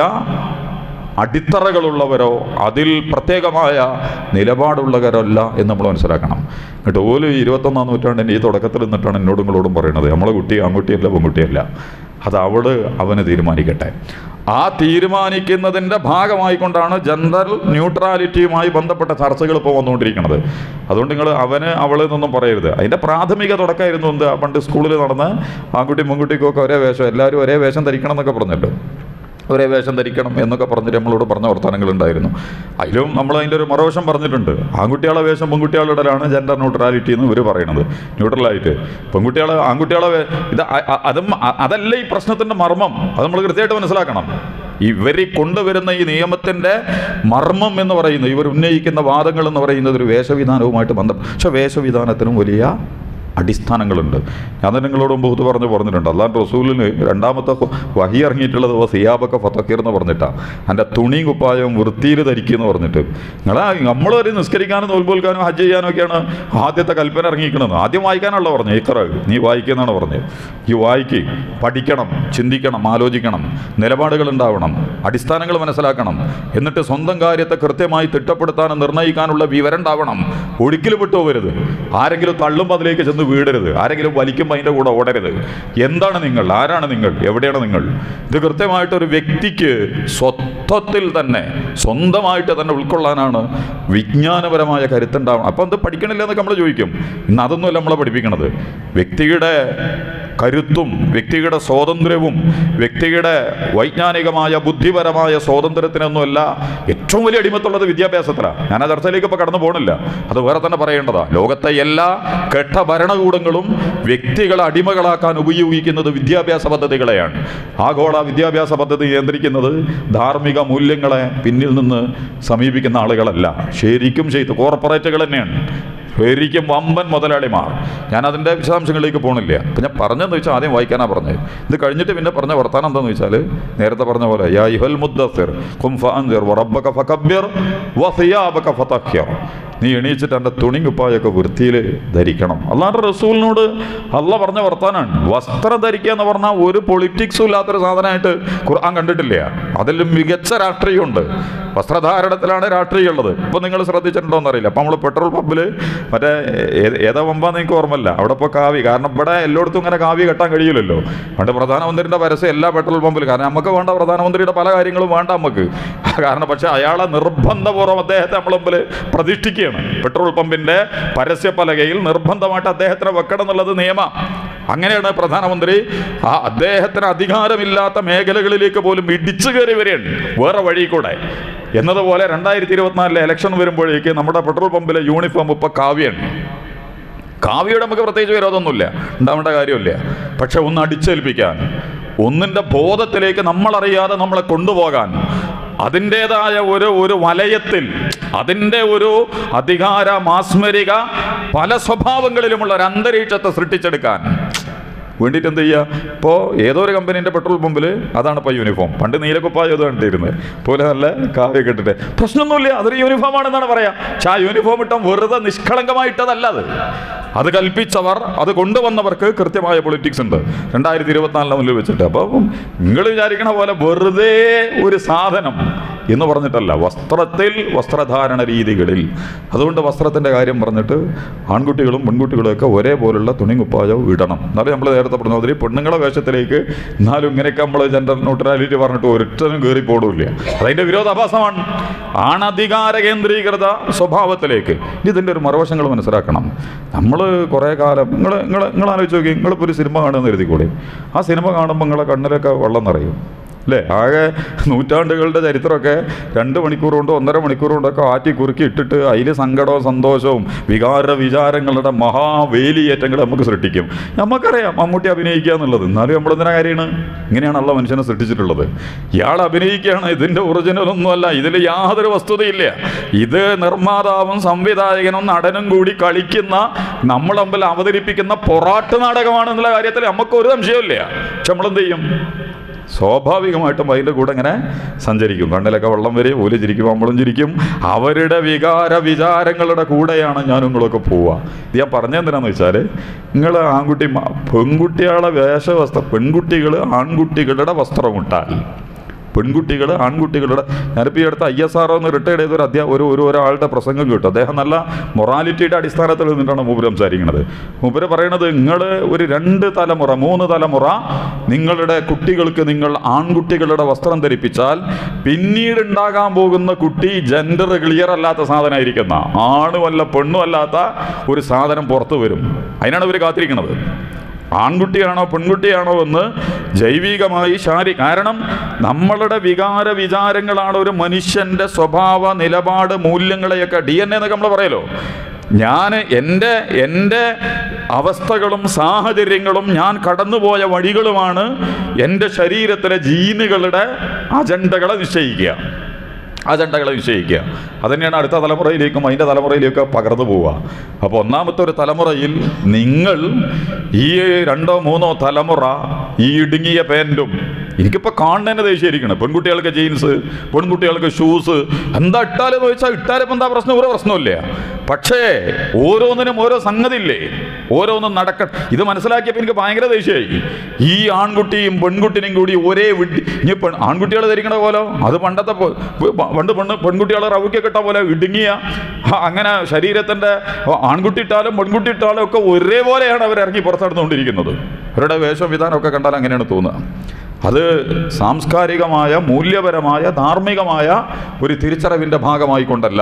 Speaker 1: അടിത്തറകളുള്ളവരോ അതിൽ പ്രത്യേകമായ നിലപാടുള്ളവരല്ല എന്ന് നമ്മൾ മനസ്സിലാക്കണം എന്നിട്ട് ഓല് ഇരുപത്തൊന്നാം നൂറ്റാണ്ടിൻ്റെ ഈ തുടക്കത്തിൽ നിന്നിട്ടാണ് എന്നോടും നിങ്ങളോടും പറയുന്നത് നമ്മളെ കുട്ടി ആൺകുട്ടിയല്ല പെൺകുട്ടിയല്ല അത് അവള് അവന് തീരുമാനിക്കട്ടെ ആ തീരുമാനിക്കുന്നതിൻ്റെ ഭാഗമായിക്കൊണ്ടാണ് ജെൻഡർ ന്യൂട്രാലിറ്റിയുമായി ബന്ധപ്പെട്ട ചർച്ചകൾ ഇപ്പോൾ വന്നുകൊണ്ടിരിക്കുന്നത് അതുകൊണ്ട് നിങ്ങൾ അവന് അവള് എന്നൊന്നും പറയരുത് അതിൻ്റെ പ്രാഥമിക തുടക്കമായിരുന്നു എന്ത് പണ്ട് സ്കൂളിൽ നടന്ന് ആൺകുട്ടി പെൺകുട്ടിക്കൊക്കെ ഒരേ വേഷം എല്ലാവരും ഒരേ വേഷം ധരിക്കണം എന്നൊക്കെ പറഞ്ഞിട്ട് ഒരേ വേഷം ധരിക്കണം എന്നൊക്കെ പറഞ്ഞിട്ട് നമ്മളോട് പറഞ്ഞ വർത്തമാനങ്ങളുണ്ടായിരുന്നു അതിലും നമ്മൾ അതിൻ്റെ ഒരു മറുവശം പറഞ്ഞിട്ടുണ്ട് ആൺകുട്ടികളെ വേഷം പെൺകുട്ടികളുടെ ഇടയിലാണ് ജെൻഡർ ന്യൂട്രാലിറ്റി എന്ന് ഇവർ പറയണത് ന്യൂട്രലായിട്ട് പെൺകുട്ടികളെ ആൺകുട്ടികളെ വേ- ഇത് അ- അ- അതും അ- അതല്ല ഈ പ്രശ്നത്തിൻ്റെ മർമ്മം അത് നമ്മൾ കൃത്യമായിട്ട് മനസ്സിലാക്കണം ഇവർ കൊണ്ടുവരുന്ന ഈ നിയമത്തിൻ്റെ മർമ്മം എന്ന് പറയുന്നത് ഇവർ ഉന്നയിക്കുന്ന വാദങ്ങൾ എന്ന് പറയുന്നത് ഒരു വേഷവിധാനവുമായിട്ട് ബന്ധം പക്ഷെ വേഷവിധാനത്തിനും വലിയ അടിസ്ഥാനങ്ങളുണ്ട് ഞാൻ തന്നെ നിങ്ങളോട് മുമ്പ് ഇത് പറഞ്ഞു പറഞ്ഞിട്ടുണ്ട് അള്ളാൻ റസൂലിന് രണ്ടാമത്തെ ഹു- വഹി ഇറങ്ങിയിട്ടുള്ളത് സിയാബൊക്കെ ഫത്തക്കീർ എന്ന് പറഞ്ഞിട്ടാണ് എൻ്റെ തുണിയും കുപ്പായവും വൃത്തിയിൽ ധരിക്കുക എന്ന് പറഞ്ഞിട്ട് നിങ്ങളെ നമ്മളൊരു നിസ്കരിക്കാനും നോൽപോൽക്കാനും ഹജ്ജ് ചെയ്യാനും ഒക്കെയാണ് ആദ്യത്തെ കൽപ്പന ഇറങ്ങിക്കണമെന്ന് ആദ്യം വായിക്കാനുള്ള പറഞ്ഞു ഇക്കറ നീ വായിക്കുന്നാണ് പറഞ്ഞത് ഈ വായിക്ക് പഠിക്കണം ചിന്തിക്കണം ആലോചിക്കണം നിലപാടുകൾ ഉണ്ടാവണം അടിസ്ഥാനങ്ങൾ മനസ്സിലാക്കണം എന്നിട്ട് സ്വന്തം കാര്യത്തെ കൃത്യമായി തിട്ടപ്പെടുത്താനും നിർണ്ണയിക്കാനുള്ള വിവരം ഉണ്ടാവണം ഒഴുക്കിൽ വിട്ടുപോകരുത് ആരെങ്കിലും തള്ളുമ്പോൾ അതിലേക്ക് ചെന്ന് വീടരുത് ആരെങ്കിലും വലിക്കുമ്പോൾ അതിൻ്റെ കൂടെ ഓടരുത് എന്താണ് നിങ്ങൾ ആരാണ് നിങ്ങൾ എവിടെയാണ് നിങ്ങൾ ഇത് കൃത്യമായിട്ട് ഒരു വ്യക്തിക്ക് സ്വത്വത്തിൽ തന്നെ സ്വന്തമായിട്ട് തന്നെ ഉൾക്കൊള്ളാനാണ് വിജ്ഞാനപരമായ കരുത്തുണ്ടാവണം അപ്പം അത് പഠിക്കണില്ല എന്നൊക്കെ നമ്മൾ ചോദിക്കും ഇന്ന് അതൊന്നുമല്ല നമ്മളെ പഠിപ്പിക്കണത് വ്യക്തിയുടെ കരുത്തും വ്യക്തിയുടെ സ്വാതന്ത്ര്യവും വ്യക്തിയുടെ വൈജ്ഞാനികമായ ബുദ്ധിപരമായ സ്വാതന്ത്ര്യത്തിനൊന്നുമല്ല ഏറ്റവും വലിയ അടിമത്തുള്ളത് വിദ്യാഭ്യാസത്തിലാണ് ഞാൻ ആ ചർച്ചയിലേക്ക് ഇപ്പോൾ കടന്നു പോകണില്ല അത് വേറെ തന്നെ പറയേണ്ടതാ ലോകത്തെ എല്ലാ കെട്ട ഭരണകൂടങ്ങളും വ്യക്തികളെ അടിമകളാക്കാൻ ഉപയോഗിക്കുന്നത് വിദ്യാഭ്യാസ പദ്ധതികളെയാണ് ആഗോള വിദ്യാഭ്യാസ പദ്ധതി നിയന്ത്രിക്കുന്നത് ധാർമ്മിക മൂല്യങ്ങളെ പിന്നിൽ നിന്ന് സമീപിക്കുന്ന ആളുകളല്ല ശരിക്കും ചെയ്ത് കോർപ്പറേറ്റുകൾ തന്നെയാണ് ശരിക്കും വമ്പൻ മുതലാളിമാർ ഞാൻ അതിൻ്റെ വിശദാംശങ്ങളിലേക്ക് പോകണില്ല അപ്പം ഞാൻ പറഞ്ഞതെന്ന് വെച്ചാൽ ആദ്യം വായിക്കാനാണ് പറഞ്ഞത് ഇത് കഴിഞ്ഞിട്ട് പിന്നെ പറഞ്ഞ വർത്താനം എന്താണെന്ന് വെച്ചാൽ നേരത്തെ പറഞ്ഞ പോലെ യാ ഇഹൽ മുദ്ദസിർ ഖും ഫഅൻസിർ വറബ്ബക ഫകബ്ബിർ വസിയാബക ഫതഖ്യർ നീ എണീച്ചിട്ട് എൻ്റെ തുണി കുപ്പായൊക്കെ വൃത്തിയിൽ ധരിക്കണം അള്ളാഹുടെ റസൂലിനോട് അല്ല പറഞ്ഞ വർത്താനാണ് വസ്ത്രം ധരിക്കുക എന്ന് പറഞ്ഞാൽ ഒരു പൊളിറ്റിക്സും ഇല്ലാത്തൊരു സാധനമായിട്ട് ഖുർആൻ കണ്ടിട്ടില്ല അതിലും മികച്ച രാഷ്ട്രീയമുണ്ട് വസ്ത്രധാരണത്തിലാണ് രാഷ്ട്രീയം ഉള്ളത് ഇപ്പം നിങ്ങൾ ശ്രദ്ധിച്ചിട്ടുണ്ടോ എന്നറിയില്ല അപ്പം നമ്മൾ പെട്രോൾ പമ്പിൽ മറ്റേ ഏത് ഏതാ പമ്പാന്ന് എനിക്ക് ഓർമ്മയില്ല അവിടെ ഇപ്പോൾ കാവി കാരണം ഇവിടെ എല്ലായിടത്തും ഇങ്ങനെ കാവി കെട്ടാൻ കഴിയില്ലല്ലോ പണ്ട് പ്രധാനമന്ത്രിയുടെ പരസ്യം എല്ലാ പെട്രോൾ പമ്പിലും കാരണം നമുക്ക് വേണ്ട പ്രധാനമന്ത്രിയുടെ പല കാര്യങ്ങളും വേണ്ട നമുക്ക് കാരണം പക്ഷേ അയാളെ നിർബന്ധപൂർവ്വം അദ്ദേഹത്തെ നമ്മൾ മുമ്പിൽ പ്രതിഷ്ഠിക്കുകയാണ് പെട്രോൾ പമ്പിന്റെ പരസ്യ പലകയിൽ നിർബന്ധമായിട്ട് അദ്ദേഹത്തിന് വെക്കണം എന്നുള്ളത് നിയമം അങ്ങനെയാണ് പ്രധാനമന്ത്രി ആ അദ്ദേഹത്തിന് അധികാരമില്ലാത്ത മേഖലകളിലേക്ക് പോലും ഇടിച്ചു കയറി വരികയാണ് വേറെ വഴി കൂടെ എന്നതുപോലെ രണ്ടായിരത്തി ഇരുപത്തിനാലിലെ ഇലക്ഷൻ വരുമ്പോഴേക്ക് നമ്മുടെ പെട്രോൾ പമ്പിലെ യൂണിഫോം ഇപ്പൊ കാവ്യാണ് കാവ്യയുടെ നമുക്ക് പ്രത്യേകിച്ച് വിരോധമൊന്നുമില്ല ഉണ്ടാവേണ്ട കാര്യമില്ല പക്ഷെ ഒന്ന് അടിച്ചേൽപ്പിക്കാൻ ഒന്നിൻ്റെ ബോധത്തിലേക്ക് നമ്മളറിയാതെ നമ്മളെ കൊണ്ടുപോകാൻ അതിൻ്റെതായ ഒരു ഒരു വലയത്തിൽ അതിൻ്റെ ഒരു അധികാര മാസ്മരിക പല സ്വഭാവങ്ങളിലുമുള്ള ഒരു അന്തരീക്ഷത്തെ സൃഷ്ടിച്ചെടുക്കാൻ വേണ്ടിയിട്ട് എന്ത് ചെയ്യുക ഇപ്പോൾ ഏതോ ഒരു കമ്പനീൻ്റെ പെട്രോൾ പമ്പിൽ അതാണ് ഇപ്പോൾ യൂണിഫോം പണ്ട് നീലക്കുപ്പായ ഇത് കണ്ടിരുന്നത് പോലെ നല്ല കാവ്യൊക്കെ ഇട്ടിട്ട് പ്രശ്നമൊന്നുമില്ല അതൊരു യൂണിഫോം ആണെന്നാണ് പറയാം പക്ഷെ ആ യൂണിഫോം ഇട്ട വെറുതെ നിഷ്കളങ്കമായിട്ടതല്ല അത് അത് കൽപ്പിച്ചവർ അത് കൊണ്ടുവന്നവർക്ക് കൃത്യമായ പൊളിറ്റിക്സ് ഉണ്ട് രണ്ടായിരത്തി ഇരുപത്തിനാലിന് മുന്നിൽ വെച്ചിട്ട് അപ്പം നിങ്ങൾ വിചാരിക്കണ പോലെ വെറുതെ ഒരു സാധനം എന്ന് പറഞ്ഞിട്ടല്ല വസ്ത്രത്തിൽ വസ്ത്രധാരണ രീതികളിൽ അതുകൊണ്ട് വസ്ത്രത്തിൻ്റെ കാര്യം പറഞ്ഞിട്ട് ആൺകുട്ടികളും പെൺകുട്ടികളും ഒക്കെ ഒരേപോലുള്ള തുണി കുപ്പായവും ഇടണം എന്നാലും നമ്മൾ നേരത്തെ പറഞ്ഞ മാതിരി പെണ്ണുങ്ങളെ വേഷത്തിലേക്ക് എന്നാലും ഇങ്ങനെയൊക്കെ നമ്മൾ ജെൻഡർ ന്യൂട്രാലിറ്റി പറഞ്ഞിട്ട് ഒരിടത്തും കയറി പോടില്ല അതതിൻ്റെ വിരോധാഭാസമാണ് ആണധികാര കേന്ദ്രീകൃത സ്വഭാവത്തിലേക്ക് ഇതിൻ്റെ ഒരു മറുവശങ്ങൾ മനസ്സിലാക്കണം നമ്മൾ കുറേ കാലം നിങ്ങൾ നിങ്ങൾ നിങ്ങൾ ആലോചിച്ച് നോക്കി നിങ്ങളിപ്പോൾ ഒരു സിനിമ കാണുമെന്ന് എഴുതിക്കൂടെ ആ സിനിമ കാണുമ്പോൾ നിങ്ങളെ കണ്ണിലൊക്കെ വെള്ളം നിറയും അല്ലേ ആകെ നൂറ്റാണ്ടുകളുടെ ചരിത്രമൊക്കെ രണ്ട് മണിക്കൂർ കൊണ്ടോ ഒന്നര മണിക്കൂർ കൊണ്ടൊക്കെ ആറ്റി കുറുക്കി ഇട്ടിട്ട് അതിൽ സങ്കടവും സന്തോഷവും വികാര വിചാരങ്ങളുടെ മഹാവേലിയേറ്റങ്ങൾ നമുക്ക് സൃഷ്ടിക്കും നമുക്കറിയാം മമ്മൂട്ടി അഭിനയിക്കുക എന്നുള്ളത് എന്നാലും നമ്മളെന്തിനാ കാര്യമാണ് ഇങ്ങനെയാണല്ലോ മനുഷ്യനെ സൃഷ്ടിച്ചിട്ടുള്ളത് ഇയാൾ അഭിനയിക്കുകയാണ് ഇതിൻ്റെ ഒറിജിനലൊന്നുമല്ല ഇതിൽ യാതൊരു വസ്തുതയില്ല ഇത് നിർമ്മാതാവും സംവിധായകനും നടനും കൂടി കളിക്കുന്ന നമ്മൾ തമ്മിൽ അവതരിപ്പിക്കുന്ന പൊറാട്ട് നാടകമാണ് എന്നുള്ള കാര്യത്തിൽ നമുക്ക് ഒരു സംശയമില്ല പക്ഷെ നമ്മളെന്ത് ചെയ്യും സ്വാഭാവികമായിട്ടും അതിൻ്റെ കൂടെ ഇങ്ങനെ സഞ്ചരിക്കും കണ്ണിലൊക്കെ വെള്ളം വരും ഓല് ചിരിക്കും നമ്മളും ചിരിക്കും അവരുടെ വികാര വിചാരങ്ങളുടെ കൂടെയാണ് ഞാനും നിങ്ങളൊക്കെ പോവുക ഇത് ഞാൻ പറഞ്ഞെന്തിനാന്ന് വെച്ചാൽ നിങ്ങൾ ആൺകുട്ടി മ- പെൺകുട്ടികളെ വേഷവസ്ത്രം പെൺകുട്ടികൾ ആൺകുട്ടികളുടെ വസ്ത്രമിട്ടാൽ പെൺകുട്ടികൾ ആൺകുട്ടികളുടെ ഞാനിപ്പോൾ ഈ അടുത്ത് ഐ എസ് ആർ ഒന്ന് റിട്ടയർഡ് ചെയ്ത ഒരു അധ്യാ ഒരു ഒരു ഒരാളുടെ പ്രസംഗം കേട്ടു അദ്ദേഹം നല്ല മൊറാലിറ്റിയുടെ അടിസ്ഥാനത്തിൽ നിന്നിട്ടാണ് മൂപ്പര് സംസാരിക്കുന്നത് മൂപ്പര് പറയണത് നിങ്ങൾ ഒരു രണ്ട് തലമുറ മൂന്ന് തലമുറ നിങ്ങളുടെ കുട്ടികൾക്ക് നിങ്ങൾ ആൺകുട്ടികളുടെ വസ്ത്രം ധരിപ്പിച്ചാൽ പിന്നീട് ഉണ്ടാകാൻ പോകുന്ന കുട്ടി ജെൻഡർ ക്ലിയർ അല്ലാത്ത സാധനമായിരിക്കുന്ന ആണുമല്ല പെണ്ണുമല്ലാത്ത ഒരു സാധനം പുറത്തു വരും അതിനാണ് ഇവർ കാത്തിരിക്കുന്നത് ആൺകുട്ടിയാണോ പെൺകുട്ടിയാണോ എന്ന് ജൈവികമായി ശാരി കാരണം നമ്മളുടെ വികാര വിചാരങ്ങളാണ് ഒരു മനുഷ്യൻ്റെ സ്വഭാവ നിലപാട് മൂല്യങ്ങളെയൊക്കെ ഡി എൻ എ എന്നൊക്കെ നമ്മൾ പറയലോ ഞാൻ എൻ്റെ എൻ്റെ അവസ്ഥകളും സാഹചര്യങ്ങളും ഞാൻ കടന്നുപോയ വഴികളുമാണ് എൻ്റെ ശരീരത്തിലെ ജീനുകളുടെ അജണ്ടകളെ നിശ്ചയിക്കുക അജണ്ടകളെ നിശ്ചയിക്കുക അതുതന്നെയാണ് അടുത്ത തലമുറയിലേക്കും അതിൻ്റെ തലമുറയിലേക്കും പകർന്നു പോവുക അപ്പോൾ ഒന്നാമത്തെ ഒരു തലമുറയിൽ നിങ്ങൾ ഈ രണ്ടോ മൂന്നോ തലമുറ ഈ ഇടുങ്ങിയ പാൻറ്റും എനിക്കിപ്പോൾ കാണുന്നതിന് ദേഷ്യമായിരിക്കണം പെൺകുട്ടികൾക്ക് ജീൻസ് പെൺകുട്ടികൾക്ക് ഷൂസ് എന്താ ഇട്ടാലെന്ന് ചോദിച്ചാൽ ഇട്ടാലിപ്പോൾ എന്താ പ്രശ്നം ഒരു പ്രശ്നമില്ല പക്ഷേ ഓരോന്നിനും ഓരോ സംഗതി ഇല്ലേ ഓരോന്നും നടക്ക ഇത് മനസ്സിലാക്കിയപ്പോൾ എനിക്ക് ഭയങ്കര ദേഷ്യമായി ഈ ആൺകുട്ടിയും പെൺകുട്ടിനെയും കൂടി ഒരേ വിട്ടി ഇനി പെൺ ആൺകുട്ടികൾ ധരിക്കണ പോലെ അത് പണ്ടത്തെ പോ- പ- പണ്ട് പെണ്ണ് പെൺകുട്ടികളെ റവുക്കി കിട്ട പോലെ ഇടുങ്ങിയ ആ, അങ്ങനെ ശരീരത്തിൻ്റെ ആൺകുട്ടി ഇട്ടാലും പെൺകുട്ടി ഇട്ടാലും ഒക്കെ ഒരേപോലെയാണ് അവർ ഇറങ്ങി പുറത്തെടുത്തുകൊണ്ടിരിക്കുന്നത് അവരുടെ വേഷവിധാനമൊക്കെ കണ്ടാൽ അങ്ങനെയാണ് തോന്നുക അത് സാംസ്കാരികമായ മൂല്യപരമായ ധാർമ്മികമായ ഒരു തിരിച്ചറിവിൻ്റെ ഭാഗമായി കൊണ്ടല്ല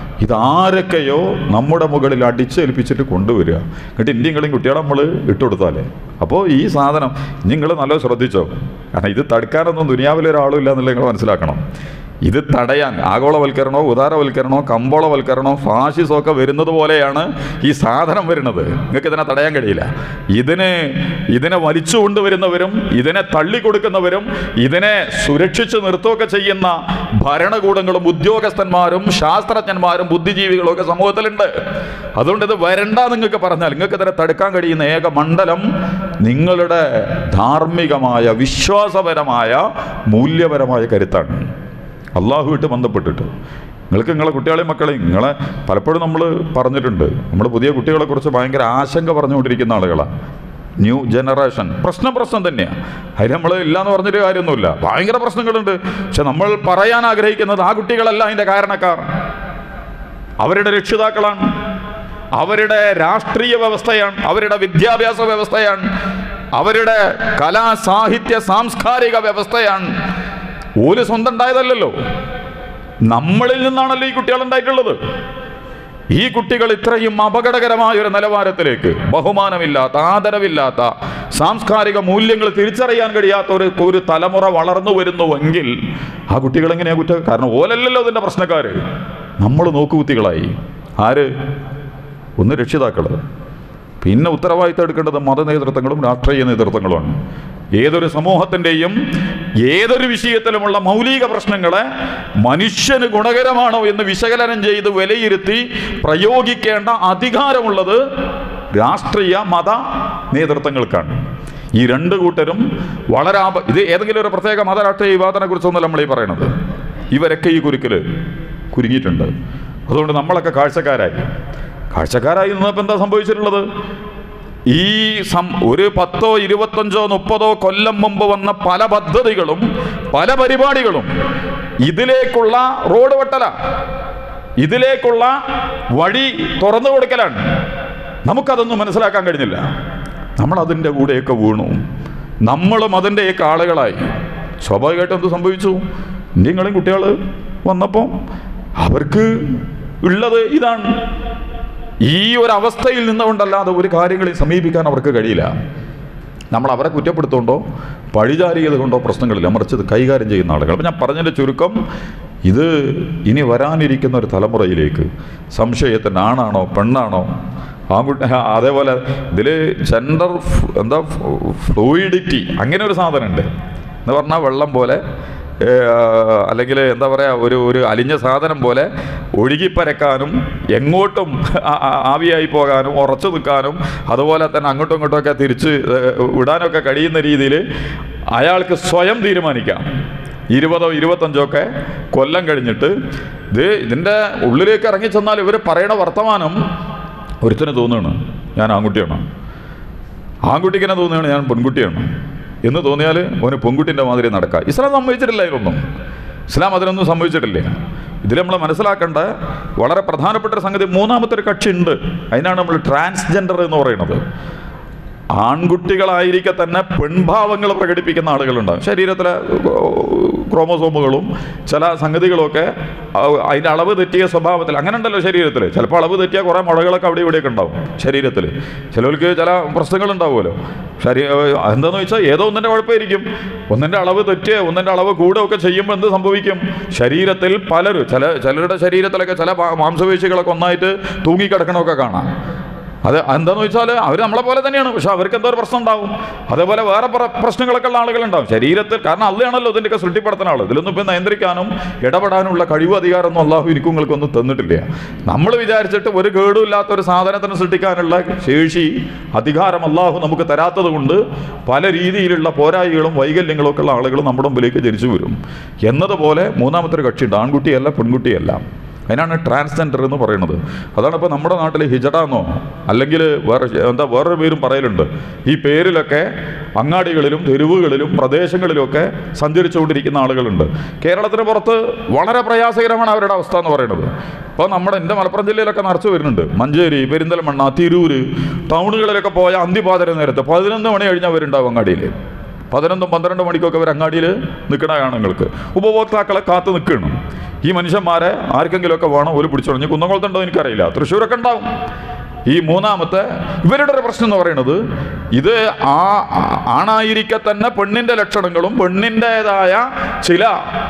Speaker 1: ഇതാരൊക്കെയോ നമ്മുടെ മുകളിൽ അടിച്ചേൽപ്പിച്ചിട്ട് കൊണ്ടുവരിക എന്നിട്ട് ഇന്ത്യങ്ങളും കുട്ടികളെ നമ്മൾ ഇട്ടുകൊടുത്താലേ അപ്പോൾ ഈ സാധനം നിങ്ങൾ നല്ല ശ്രദ്ധിച്ചോ കാരണം ഇത് തടുക്കാനൊന്നും ദുനിയാവിലൊരാളും ഇല്ല എന്നുള്ളത് നിങ്ങൾ മനസ്സിലാക്കണം ഇത് തടയാൻ ആഗോളവൽക്കരണോ ഉദാരവൽക്കരണോ കമ്പോളവൽക്കരണോ ഫാഷിസോ ഒക്കെ വരുന്നത് പോലെയാണ് ഈ സാധനം വരുന്നത് നിങ്ങൾക്ക് ഇതിനെ തടയാൻ കഴിയില്ല ഇതിന് ഇതിനെ വലിച്ചു കൊണ്ടുവരുന്നവരും ഇതിനെ തള്ളിക്കൊടുക്കുന്നവരും ഇതിനെ സുരക്ഷിച്ച് നിർത്തുകയൊക്കെ ചെയ്യുന്ന ഭരണകൂടങ്ങളും ഉദ്യോഗസ്ഥന്മാരും ശാസ്ത്രജ്ഞന്മാരും ബുദ്ധിജീവികളും ഒക്കെ സമൂഹത്തിലുണ്ട് അതുകൊണ്ട് ഇത് വരണ്ട നിങ്ങൾക്ക് പറഞ്ഞാൽ നിങ്ങൾക്ക് ഇതിനെ തടുക്കാൻ കഴിയുന്ന ഏക മണ്ഡലം നിങ്ങളുടെ ധാർമ്മികമായ വിശ്വാസപരമായ മൂല്യപരമായ കരുത്താണ് അള്ളാഹുമായിട്ട് ബന്ധപ്പെട്ടിട്ട് നിങ്ങൾക്ക് നിങ്ങളെ കുട്ടികളെയും മക്കളെയും നിങ്ങളെ പലപ്പോഴും നമ്മൾ പറഞ്ഞിട്ടുണ്ട് നമ്മൾ പുതിയ കുട്ടികളെക്കുറിച്ച് ഭയങ്കര ആശങ്ക പറഞ്ഞുകൊണ്ടിരിക്കുന്ന ആളുകളാണ് ന്യൂ ജനറേഷൻ പ്രശ്നം പ്രശ്നം തന്നെയാണ് അതിന് നമ്മൾ ഇല്ലയെന്ന് പറഞ്ഞൊരു കാര്യമൊന്നുമില്ല ഭയങ്കര പ്രശ്നങ്ങളുണ്ട് പക്ഷെ നമ്മൾ പറയാൻ ആഗ്രഹിക്കുന്നത് ആ കുട്ടികളല്ല അതിൻ്റെ കാരണക്കാർ അവരുടെ രക്ഷിതാക്കളാണ് അവരുടെ രാഷ്ട്രീയ വ്യവസ്ഥയാണ് അവരുടെ വിദ്യാഭ്യാസ വ്യവസ്ഥയാണ് അവരുടെ കലാ സാഹിത്യ സാംസ്കാരിക വ്യവസ്ഥയാണ് ഒരു സ്വന്തം ഉണ്ടായതല്ലല്ലോ നമ്മളിൽ നിന്നാണല്ലോ ഈ കുട്ടികൾ ഉണ്ടായിട്ടുള്ളത് ഈ കുട്ടികൾ ഇത്രയും അപകടകരമായ ഒരു നിലവാരത്തിലേക്ക് ബഹുമാനമില്ലാത്ത ആദരവില്ലാത്ത സാംസ്കാരിക മൂല്യങ്ങൾ തിരിച്ചറിയാൻ കഴിയാത്ത ഒരു ഒരു തലമുറ വളർന്നു വരുന്നുവെങ്കിൽ ആ കുട്ടികൾ എങ്ങനെയാ കുറ്റം കാരണം ഓലല്ലല്ലോ അതിൻ്റെ പ്രശ്നക്കാര് നമ്മൾ നോക്കുകുത്തികളായി ആര് ഒന്ന് രക്ഷിതാക്കള് പിന്നെ ഉത്തരവാദിത്തം എടുക്കേണ്ടത് മത നേതൃത്വങ്ങളും രാഷ്ട്രീയ നേതൃത്വങ്ങളുമാണ് ഏതൊരു സമൂഹത്തിൻ്റെയും ഏതൊരു വിഷയത്തിലുമുള്ള മൗലിക പ്രശ്നങ്ങളെ മനുഷ്യന് ഗുണകരമാണോ എന്ന് വിശകലനം ചെയ്ത് വിലയിരുത്തി പ്രയോഗിക്കേണ്ട അധികാരമുള്ളത് രാഷ്ട്രീയ മത നേതൃത്വങ്ങൾക്കാണ് ഈ രണ്ട് കൂട്ടരും വളരെ ആപ ഇത് ഏതെങ്കിലും ഒരു പ്രത്യേക മത രാഷ്ട്രീയ വിവാദനെ കുറിച്ചൊന്നുമല്ല നമ്മൾ ഈ പറയണത് ഇവരൊക്കെ ഈ കുരുക്കിൽ കുരുങ്ങിയിട്ടുണ്ട് അതുകൊണ്ട് നമ്മളൊക്കെ കാഴ്ചക്കാരായി കാഴ്ചക്കാരായി നിന്നപ്പോൾ എന്താ സംഭവിച്ചിട്ടുള്ളത് ഈ സം ഒരു പത്തോ ഇരുപത്തഞ്ചോ മുപ്പതോ കൊല്ലം മുമ്പ് വന്ന പല പദ്ധതികളും പല പരിപാടികളും ഇതിലേക്കുള്ള റോഡ് വെട്ടല ഇതിലേക്കുള്ള വഴി തുറന്നു കൊടുക്കലാണ് നമുക്കതൊന്നും മനസ്സിലാക്കാൻ കഴിഞ്ഞില്ല നമ്മൾ അതിൻ്റെ കൂടെയൊക്കെ വീണു നമ്മളും അതിൻ്റെയൊക്കെ ആളുകളായി സ്വാഭാവികമായിട്ടും എന്ത് സംഭവിച്ചു ഇന്ത്യങ്ങളും കുട്ടികൾ വന്നപ്പോൾ അവർക്ക് ഉള്ളത് ഇതാണ് ഈ ഒരു അവസ്ഥയിൽ നിന്നുകൊണ്ടല്ലാതെ ഒരു കാര്യങ്ങളെ സമീപിക്കാൻ അവർക്ക് കഴിയില്ല നമ്മൾ അവരെ കുറ്റപ്പെടുത്തുകൊണ്ടോ പഴിചാരിയത് കൊണ്ടോ പ്രശ്നങ്ങളില്ല മറിച്ച് ഇത് കൈകാര്യം ചെയ്യുന്ന ആളുകൾ അപ്പം ഞാൻ പറഞ്ഞതിൻ്റെ ചുരുക്കം ഇത് ഇനി വരാനിരിക്കുന്ന ഒരു തലമുറയിലേക്ക് സംശയത്തിന് ആണാണോ പെണ്ണാണോ ആൺകുട്ടി അതേപോലെ ഇതിൽ ജെൻഡർ എന്താ ഫ്ലൂയിഡിറ്റി അങ്ങനെ ഒരു സാധനമുണ്ട് എന്ന് പറഞ്ഞാൽ വെള്ളം പോലെ അല്ലെങ്കിൽ എന്താ പറയുക ഒരു ഒരു അലിഞ്ഞ സാധനം പോലെ ഒഴുകിപ്പരക്കാനും എങ്ങോട്ടും ആ- ആ- ആവിയായി പോകാനും ഉറച്ചു നിൽക്കാനും അതുപോലെ തന്നെ അങ്ങോട്ടും ഇങ്ങോട്ടും ഒക്കെ തിരിച്ച് ഏഹ്, വിടാനൊക്കെ കഴിയുന്ന രീതിയിൽ അയാൾക്ക് സ്വയം തീരുമാനിക്കാം ഇരുപതോ ഇരുപത്തഞ്ചോ ഒക്കെ കൊല്ലം കഴിഞ്ഞിട്ട് ഇത് ഇതിൻ്റെ ഉള്ളിലേക്ക് ഇറങ്ങി ചെന്നാൽ ഇവർ പറയണ വർത്തമാനം ഒരുത്തന് തോന്നുകയാണ് ഞാൻ ആൺകുട്ടിയാണ് ആൺകുട്ടിക്ക് തന്നെ തോന്നുകയാണ് ഞാൻ പെൺകുട്ടിയാണ് എന്ന് തോന്നിയാൽ അവന് പെൺകുട്ടിൻ്റെ മാതിരി നടക്കാം ഇസ്ലാം സമ്മതിച്ചിട്ടില്ല ഇതിലൊന്നും ഇസ്ലാം അതിനൊന്നും സംഭവിച്ചിട്ടില്ല ഇതിൽ നമ്മൾ മനസ്സിലാക്കേണ്ട വളരെ പ്രധാനപ്പെട്ട ഒരു സംഗതി മൂന്നാമത്തെ ഒരു കക്ഷി ഉണ്ട് അതിനാണ് നമ്മൾ ട്രാൻസ്ജെൻഡർ എന്ന് പറയുന്നത് ആൺകുട്ടികളായിരിക്കെ തന്നെ പെൺഭാവങ്ങൾ പ്രകടിപ്പിക്കുന്ന ആളുകളുണ്ടാകും ശരീരത്തിലെ ക്രോമസോമുകളും ചില സംഗതികളൊക്കെ അ- അതിൻ്റെ അളവ് തെറ്റിയ സ്വഭാവത്തിൽ അങ്ങനെ ഉണ്ടല്ലോ ശരീരത്തിൽ ചിലപ്പോൾ അളവ് തെറ്റിയ കുറേ മുഴകളൊക്കെ അവിടെ ഇവിടെയൊക്കെ ഉണ്ടാവും ശരീരത്തിൽ ചിലർക്ക് ചില പ്രശ്നങ്ങൾ ഉണ്ടാവുമല്ലോ ശരീ എന്താണെന്ന് വെച്ചാൽ ഏതോ ഒന്നിൻ്റെ കുഴപ്പമായിരിക്കും ഒന്നിൻ്റെ അളവ് തെറ്റ് ഒന്നിൻ്റെ അളവ് കൂടെ ഒക്കെ ചെയ്യുമ്പോൾ എന്ത് സംഭവിക്കും ശരീരത്തിൽ പലരും ചില ചിലരുടെ ശരീരത്തിലൊക്കെ ചില മാ- മാംസപേശികളൊക്കെ ഒന്നായിട്ട് തൂങ്ങിക്കിടക്കണമൊക്കെ കാണാം അത് എന്താന്ന് വെച്ചാൽ അവർ നമ്മളെ പോലെ തന്നെയാണ് പക്ഷെ അവർക്ക് എന്തോ ഒരു പ്രശ്നം ഉണ്ടാവും അതേപോലെ വേറെ പ്ര- പ്രശ്നങ്ങളൊക്കെ ഉള്ള ആളുകളുണ്ടാവും ശരീരത്തിൽ കാരണം അല്ലയാണല്ലോ ഇതിൻ്റെയൊക്കെ സൃഷ്ടിപ്പെടുത്തുന്ന ആൾ ഇതിലൊന്നും ഇപ്പം നിയന്ത്രിക്കാനും ഇടപെടാനുള്ള കഴിവ് അധികാരമൊന്നും അള്ളാഹു എനിക്കുങ്ങൾക്കൊന്നും തന്നിട്ടില്ല നമ്മൾ വിചാരിച്ചിട്ട് ഒരു കേടുമില്ലാത്ത ഒരു സാധനത്തിന് സൃഷ്ടിക്കാനുള്ള ശേഷി അധികാരം അള്ളാഹു നമുക്ക് തരാത്തത് കൊണ്ട് പല രീതിയിലുള്ള പോരായികളും വൈകല്യങ്ങളും ഒക്കെ ഉള്ള ആളുകൾ നമ്മുടെ മുമ്പിലേക്ക് ജനിച്ചു വരും എന്നതുപോലെ മൂന്നാമത്തെ ഒരു കക്ഷിയുണ്ട് ആൺകുട്ടിയല്ല പെൺകുട്ടിയല്ല അതിനാണ് ട്രാൻസ്ജെൻഡർ എന്ന് പറയുന്നത് അതാണ് ഇപ്പോൾ നമ്മുടെ നാട്ടിൽ ഹിജഡ എന്നോ അല്ലെങ്കിൽ വേറെ എന്താ വേറൊരു പേരും പറയലുണ്ട് ഈ പേരിലൊക്കെ അങ്ങാടികളിലും തെരുവുകളിലും പ്രദേശങ്ങളിലുമൊക്കെ സഞ്ചരിച്ചുകൊണ്ടിരിക്കുന്ന ആളുകളുണ്ട് കേരളത്തിന് പുറത്ത് വളരെ പ്രയാസകരമാണ് അവരുടെ അവസ്ഥ എന്ന് പറയുന്നത് ഇപ്പോൾ നമ്മുടെ എൻ്റെ മലപ്പുറം ജില്ലയിലൊക്കെ നിറച്ച് വരുന്നുണ്ട് മഞ്ചേരി പെരിന്തൽമണ്ണ തിരൂര് ടൗണുകളിലൊക്കെ പോയ അന്തിപാതര നേരത്തെ പതിനൊന്ന് മണി കഴിഞ്ഞാൽ അവരുണ്ടാവും അങ്ങാടിയിൽ പതിനൊന്നും പന്ത്രണ്ട് മണിക്കൊക്കെ അവർ അങ്ങാടിയിൽ നിൽക്കണ കാണുങ്ങൾക്ക് ഉപഭോക്താക്കളെ കാത്തു നിൽക്കണം ഈ മനുഷ്യന്മാരെ ആർക്കെങ്കിലുമൊക്കെ വേണം ഒരു പിടിച്ചോളഞ്ഞ് കുന്നംകുളത്തുണ്ടോ എനിക്കറിയില്ല തൃശ്ശൂരൊക്കെ ഉണ്ടാവും ഈ മൂന്നാമത്തെ ഇവരുടെ ഒരു പ്രശ്നം എന്ന് പറയുന്നത് ഇത് ആ ആ- ആണായിരിക്കെ തന്നെ പെണ്ണിൻ്റെ ലക്ഷണങ്ങളും പെണ്ണിൻ്റെതായ ചില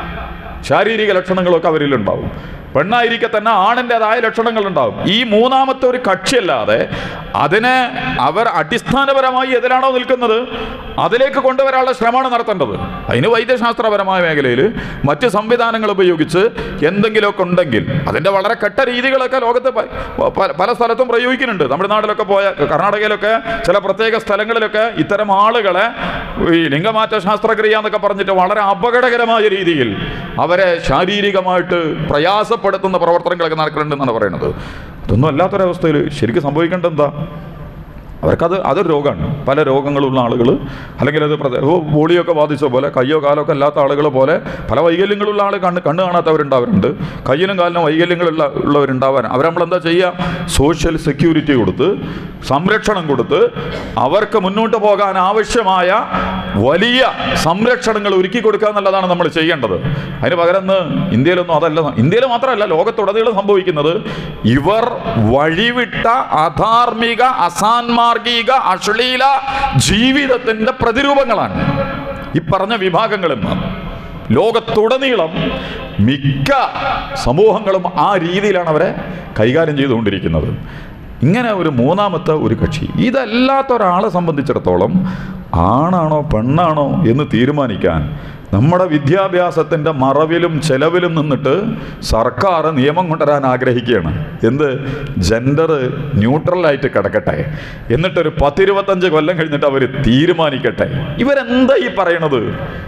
Speaker 1: ശാരീരിക ലക്ഷണങ്ങളൊക്കെ അവരിലുണ്ടാവും പെണ്ണായിരിക്കെ തന്നെ ആണിൻ്റെതായ ലക്ഷണങ്ങൾ ഉണ്ടാവും ഈ മൂന്നാമത്തെ ഒരു കക്ഷിയല്ലാതെ അതിനെ അവർ അടിസ്ഥാനപരമായി എതിരാണോ നിൽക്കുന്നത് അതിലേക്ക് കൊണ്ടുവരാനുള്ള ശ്രമമാണ് നടത്തേണ്ടത് അതിന് വൈദ്യശാസ്ത്രപരമായ മേഖലയിൽ മറ്റ് സംവിധാനങ്ങൾ ഉപയോഗിച്ച് എന്തെങ്കിലുമൊക്കെ ഉണ്ടെങ്കിൽ അതിൻ്റെ വളരെ കെട്ട രീതികളൊക്കെ ലോകത്ത് പ- പ- പല സ്ഥലത്തും പ്രയോഗിക്കുന്നുണ്ട് തമിഴ്നാട്ടിലൊക്കെ പോയ കർണാടകയിലൊക്കെ ചില പ്രത്യേക സ്ഥലങ്ങളിലൊക്കെ ഇത്തരം ആളുകളെ ഈ ലിംഗമാറ്റ ശാസ്ത്രക്രിയ എന്നൊക്കെ പറഞ്ഞിട്ട് വളരെ അപകടകരമായ രീതിയിൽ അവരെ ശാരീരികമായിട്ട് പ്രയാസപ്പെടുത്തുന്ന പ്രവർത്തനങ്ങളൊക്കെ നടക്കുന്നുണ്ടെന്നാണ് പറയുന്നത് അതൊന്നും അല്ലാത്തൊരവസ്ഥയിൽ ശരിക്കും സംഭവിക്കേണ്ടത് എന്താ അവർക്കത് അതൊരു രോഗമാണ് പല രോഗങ്ങളുള്ള ആളുകൾ അല്ലെങ്കിൽ അത് പ്രദേ- ഓ, പോളിയൊക്കെ ബാധിച്ച പോലെ കയ്യോ കാലോ ഒക്കെ അല്ലാത്ത ആളുകൾ പോലെ പല വൈകല്യങ്ങളുള്ള ആൾ കണ്ണ് കണ്ണ് കാണാത്തവരുണ്ടാവാറുണ്ട് കയ്യിനും കാലിനും വൈകല്യങ്ങളുള്ള ഉള്ളവരുണ്ടാവാൻ അവർ നമ്മളെന്താ ചെയ്യുക സോഷ്യൽ സെക്യൂരിറ്റി കൊടുത്ത് സംരക്ഷണം കൊടുത്ത് അവർക്ക് മുന്നോട്ട് പോകാൻ ആവശ്യമായ വലിയ സംരക്ഷണങ്ങൾ ഒരുക്കി കൊടുക്കുക എന്നുള്ളതാണ് നമ്മൾ ചെയ്യേണ്ടത് അതിന് പകരം ഇന്ന് ഇന്ത്യയിലൊന്നും അതല്ല ഇന്ത്യയിൽ മാത്രമല്ല ലോകത്തുടനീളം സംഭവിക്കുന്നത് ഇവർ വഴിവിട്ട അധാർമിക അസാൻമാർഗിക അശ്ലീല ജീവിതത്തിന്റെ പ്രതിരൂപങ്ങളാണ് ഈ പറഞ്ഞ വിഭാഗങ്ങളെന്ന് ലോകത്തുടനീളം മിക്ക സമൂഹങ്ങളും ആ രീതിയിലാണ് അവരെ കൈകാര്യം ചെയ്തുകൊണ്ടിരിക്കുന്നത് ഇങ്ങനെ ഒരു മൂന്നാമത്തെ ഒരു കക്ഷി ഇതല്ലാത്ത ഒരാളെ സംബന്ധിച്ചിടത്തോളം ആണാണോ പെണ്ണാണോ എന്ന് തീരുമാനിക്കാൻ നമ്മുടെ വിദ്യാഭ്യാസത്തിൻ്റെ മറവിലും ചെലവിലും നിന്നിട്ട് സർക്കാർ നിയമം കൊണ്ടുവരാൻ ആഗ്രഹിക്കുകയാണ് എന്ത് ജെൻഡർ ന്യൂട്രലായിട്ട് കിടക്കട്ടെ എന്നിട്ടൊരു പത്തിരുപത്തഞ്ച് കൊല്ലം കഴിഞ്ഞിട്ട് അവർ തീരുമാനിക്കട്ടെ ഇവരെന്താ ഈ പറയണത്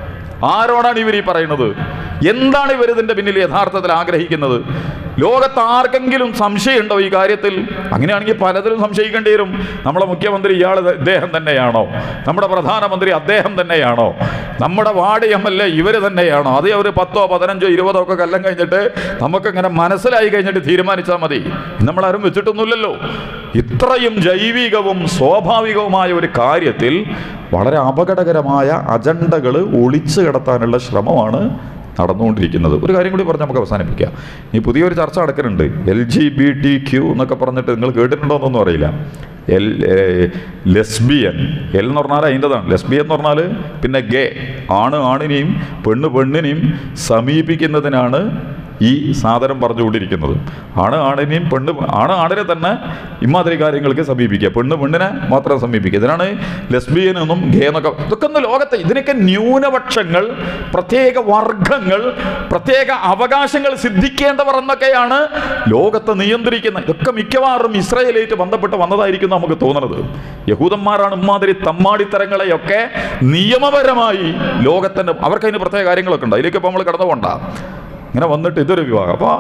Speaker 1: ആരോടാണ് ഇവർ ഈ പറയുന്നത് എന്താണ് ഇവർ ഇതിന്റെ പിന്നിൽ യഥാർത്ഥത്തിൽ ആഗ്രഹിക്കുന്നത് ലോകത്ത് ആർക്കെങ്കിലും സംശയമുണ്ടോ ഈ കാര്യത്തിൽ അങ്ങനെയാണെങ്കിൽ പലതിലും സംശയിക്കേണ്ടി വരും നമ്മളെ മുഖ്യമന്ത്രി ഇയാൾ ഇദ്ദേഹം തന്നെയാണോ നമ്മുടെ പ്രധാനമന്ത്രി അദ്ദേഹം തന്നെയാണോ നമ്മുടെ വാർഡ് എം എൽ എ ഇവർ തന്നെയാണോ അതേ ഒരു പത്തോ പതിനഞ്ചോ ഇരുപതോ ഒക്കെ കൊല്ലം കഴിഞ്ഞിട്ട് നമുക്കിങ്ങനെ മനസ്സിലായി കഴിഞ്ഞിട്ട് തീരുമാനിച്ചാൽ മതി നമ്മളാരും വെച്ചിട്ടൊന്നുമില്ലല്ലോ ഇത്രയും ജൈവികവും സ്വാഭാവികവുമായ ഒരു കാര്യത്തിൽ വളരെ അപകടകരമായ അജണ്ടകൾ ഒളിച്ചു കിടത്താനുള്ള ശ്രമമാണ് നടന്നുകൊണ്ടിരിക്കുന്നത് ഒരു കാര്യം കൂടി പറഞ്ഞ് നമുക്ക് അവസാനിപ്പിക്കാം ഈ പുതിയൊരു ചർച്ച നടക്കുന്നുണ്ട് L G B T Q എന്നൊക്കെ പറഞ്ഞിട്ട് നിങ്ങൾ കേട്ടിട്ടുണ്ടോ എന്നൊന്നും അറിയില്ല എൽ ലെസ്ബിയൻ എൽ എന്ന് പറഞ്ഞാൽ അതിൻ്റെതാണ് ലെസ്ബിയൻ എന്ന് പറഞ്ഞാൽ പിന്നെ ഗേ ആണ് ആണിനെയും പെണ്ണ് പെണ്ണിനെയും സമീപിക്കുന്നതിനാണ് ഈ സാധനം പറഞ്ഞുകൊണ്ടിരിക്കുന്നത് ആണ് ആണിനെയും പെണ്ണ് ആണ് ആണിനെ തന്നെ ഇമാതിരി കാര്യങ്ങൾക്ക് സമീപിക്കുക പെണ്ണ് പെണ്ണിനെ മാത്രം സമീപിക്കുക ഇതിനാണ് ലെസ്ബിയൻ എന്നും ഗേ എന്നൊക്കെ ഇതൊക്കെ ഒന്ന് ലോകത്തെ ഇതിനൊക്കെ ന്യൂനപക്ഷങ്ങൾ പ്രത്യേക വർഗങ്ങൾ പ്രത്യേക അവകാശങ്ങൾ സിദ്ധിക്കേണ്ടവർ എന്നൊക്കെയാണ് ലോകത്തെ നിയന്ത്രിക്കുന്നത് ഇതൊക്കെ മിക്കവാറും ഇസ്രയേലായിട്ട് ബന്ധപ്പെട്ട് വന്നതായിരിക്കും നമുക്ക് തോന്നുന്നത് യഹൂദന്മാരാണ് ഇമാതിരി തമ്മാടിത്തരങ്ങളെയൊക്കെ നിയമപരമായി ലോകത്തിന് അവർക്കതിന് പ്രത്യേക കാര്യങ്ങളൊക്കെ ഉണ്ട് അതിലേക്ക് ഇപ്പോൾ നമ്മൾ കടന്നു പോണ്ട ഇങ്ങനെ വന്നിട്ട് ഇതൊരു വിവാഹം അപ്പോൾ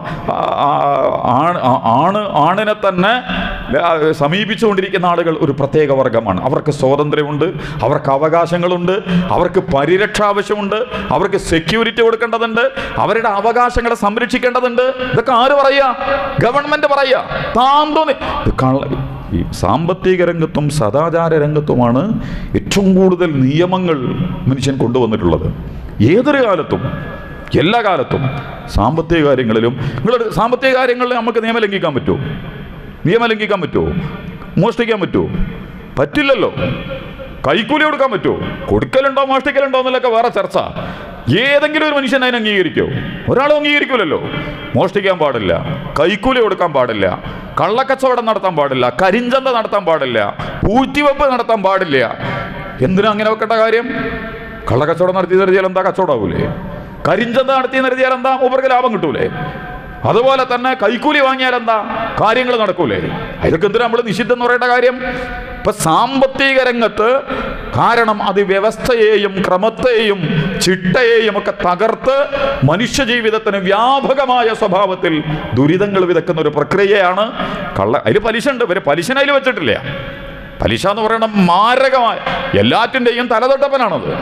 Speaker 1: ആണ് ആണ് ആണിനെ തന്നെ ആ, സമീപിച്ചുകൊണ്ടിരിക്കുന്ന ആളുകൾ ഒരു പ്രത്യേക വർഗമാണ് അവർക്ക് സ്വാതന്ത്ര്യമുണ്ട് അവർക്ക് അവകാശങ്ങളുണ്ട് അവർക്ക് പരിരക്ഷ ആവശ്യമുണ്ട് അവർക്ക് സെക്യൂരിറ്റി കൊടുക്കേണ്ടതുണ്ട് അവരുടെ അവകാശങ്ങളെ സംരക്ഷിക്കേണ്ടതുണ്ട് ഇതൊക്കെ ആര് പറയുക ഗവൺമെന്റ് പറയുക താൻ തോന്നി ഇത് കള്ള ഈ സാമ്പത്തിക രംഗത്തും സദാചാര രംഗത്തുമാണ് ഏറ്റവും കൂടുതൽ നിയമങ്ങൾ മനുഷ്യൻ കൊണ്ടുവന്നിട്ടുള്ളത് ഏതൊരു കാലത്തും എല്ലാ കാലത്തും സാമ്പത്തിക കാര്യങ്ങളിലും നിങ്ങളുടെ സാമ്പത്തിക കാര്യങ്ങളിൽ നമുക്ക് നിയമം ലംഘിക്കാൻ പറ്റുമോ നിയമം ലംഘിക്കാൻ പറ്റുമോ മോഷ്ടിക്കാൻ പറ്റുമോ പറ്റില്ലല്ലോ കൈക്കൂലി കൊടുക്കാൻ പറ്റുമോ കൊടുക്കലുണ്ടോ മോഷ്ടിക്കലുണ്ടോ എന്നുള്ളതൊക്കെ വേറെ ചർച്ച ഏതെങ്കിലും ഒരു മനുഷ്യൻ അതിനെ അംഗീകരിക്കോ ഒരാളും അംഗീകരിക്കൂലല്ലോ മോഷ്ടിക്കാൻ പാടില്ല കൈക്കൂലി കൊടുക്കാൻ പാടില്ല കള്ളക്കച്ചവടം നടത്താൻ പാടില്ല കരിഞ്ചന്ത നടത്താൻ പാടില്ല പൂറ്റിവെപ്പ് നടത്താൻ പാടില്ല എന്തിനാ അങ്ങനെ വെക്കേണ്ട കാര്യം കള്ളക്കച്ചവടം നടത്തി നിർത്തിയാൽ എന്താ കച്ചവടമാവൂലേ കരിഞ്ചന്ത നടത്തി നിർത്തിയാൽ എന്താ മൂപ്പർക്ക് ലാഭം കിട്ടൂലേ അതുപോലെ തന്നെ കൈക്കൂലി വാങ്ങിയാൽ എന്താ കാര്യങ്ങൾ നടക്കൂലേ ഇതൊക്കെ എന്തിനാ നമ്മൾ നിഷിദ്ധം എന്ന് പറയേണ്ട കാര്യം ഇപ്പൊ സാമ്പത്തിക രംഗത്ത് കാരണം അത് വ്യവസ്ഥയെയും ക്രമത്തെയും ചിട്ടയെയും ഒക്കെ തകർത്ത് മനുഷ്യജീവിതത്തിന് വ്യാപകമായ സ്വഭാവത്തിൽ ദുരിതങ്ങൾ വിതക്കുന്ന ഒരു പ്രക്രിയയാണ് കള്ള അതിൽ പലിശ ഉണ്ട് ഇവര് പലിശ അതിൽ വെച്ചിട്ടില്ല പലിശ എന്ന് പറയുന്നത് മാരകമായ എല്ലാറ്റിൻ്റെയും തലതൊട്ടപ്പനാണത്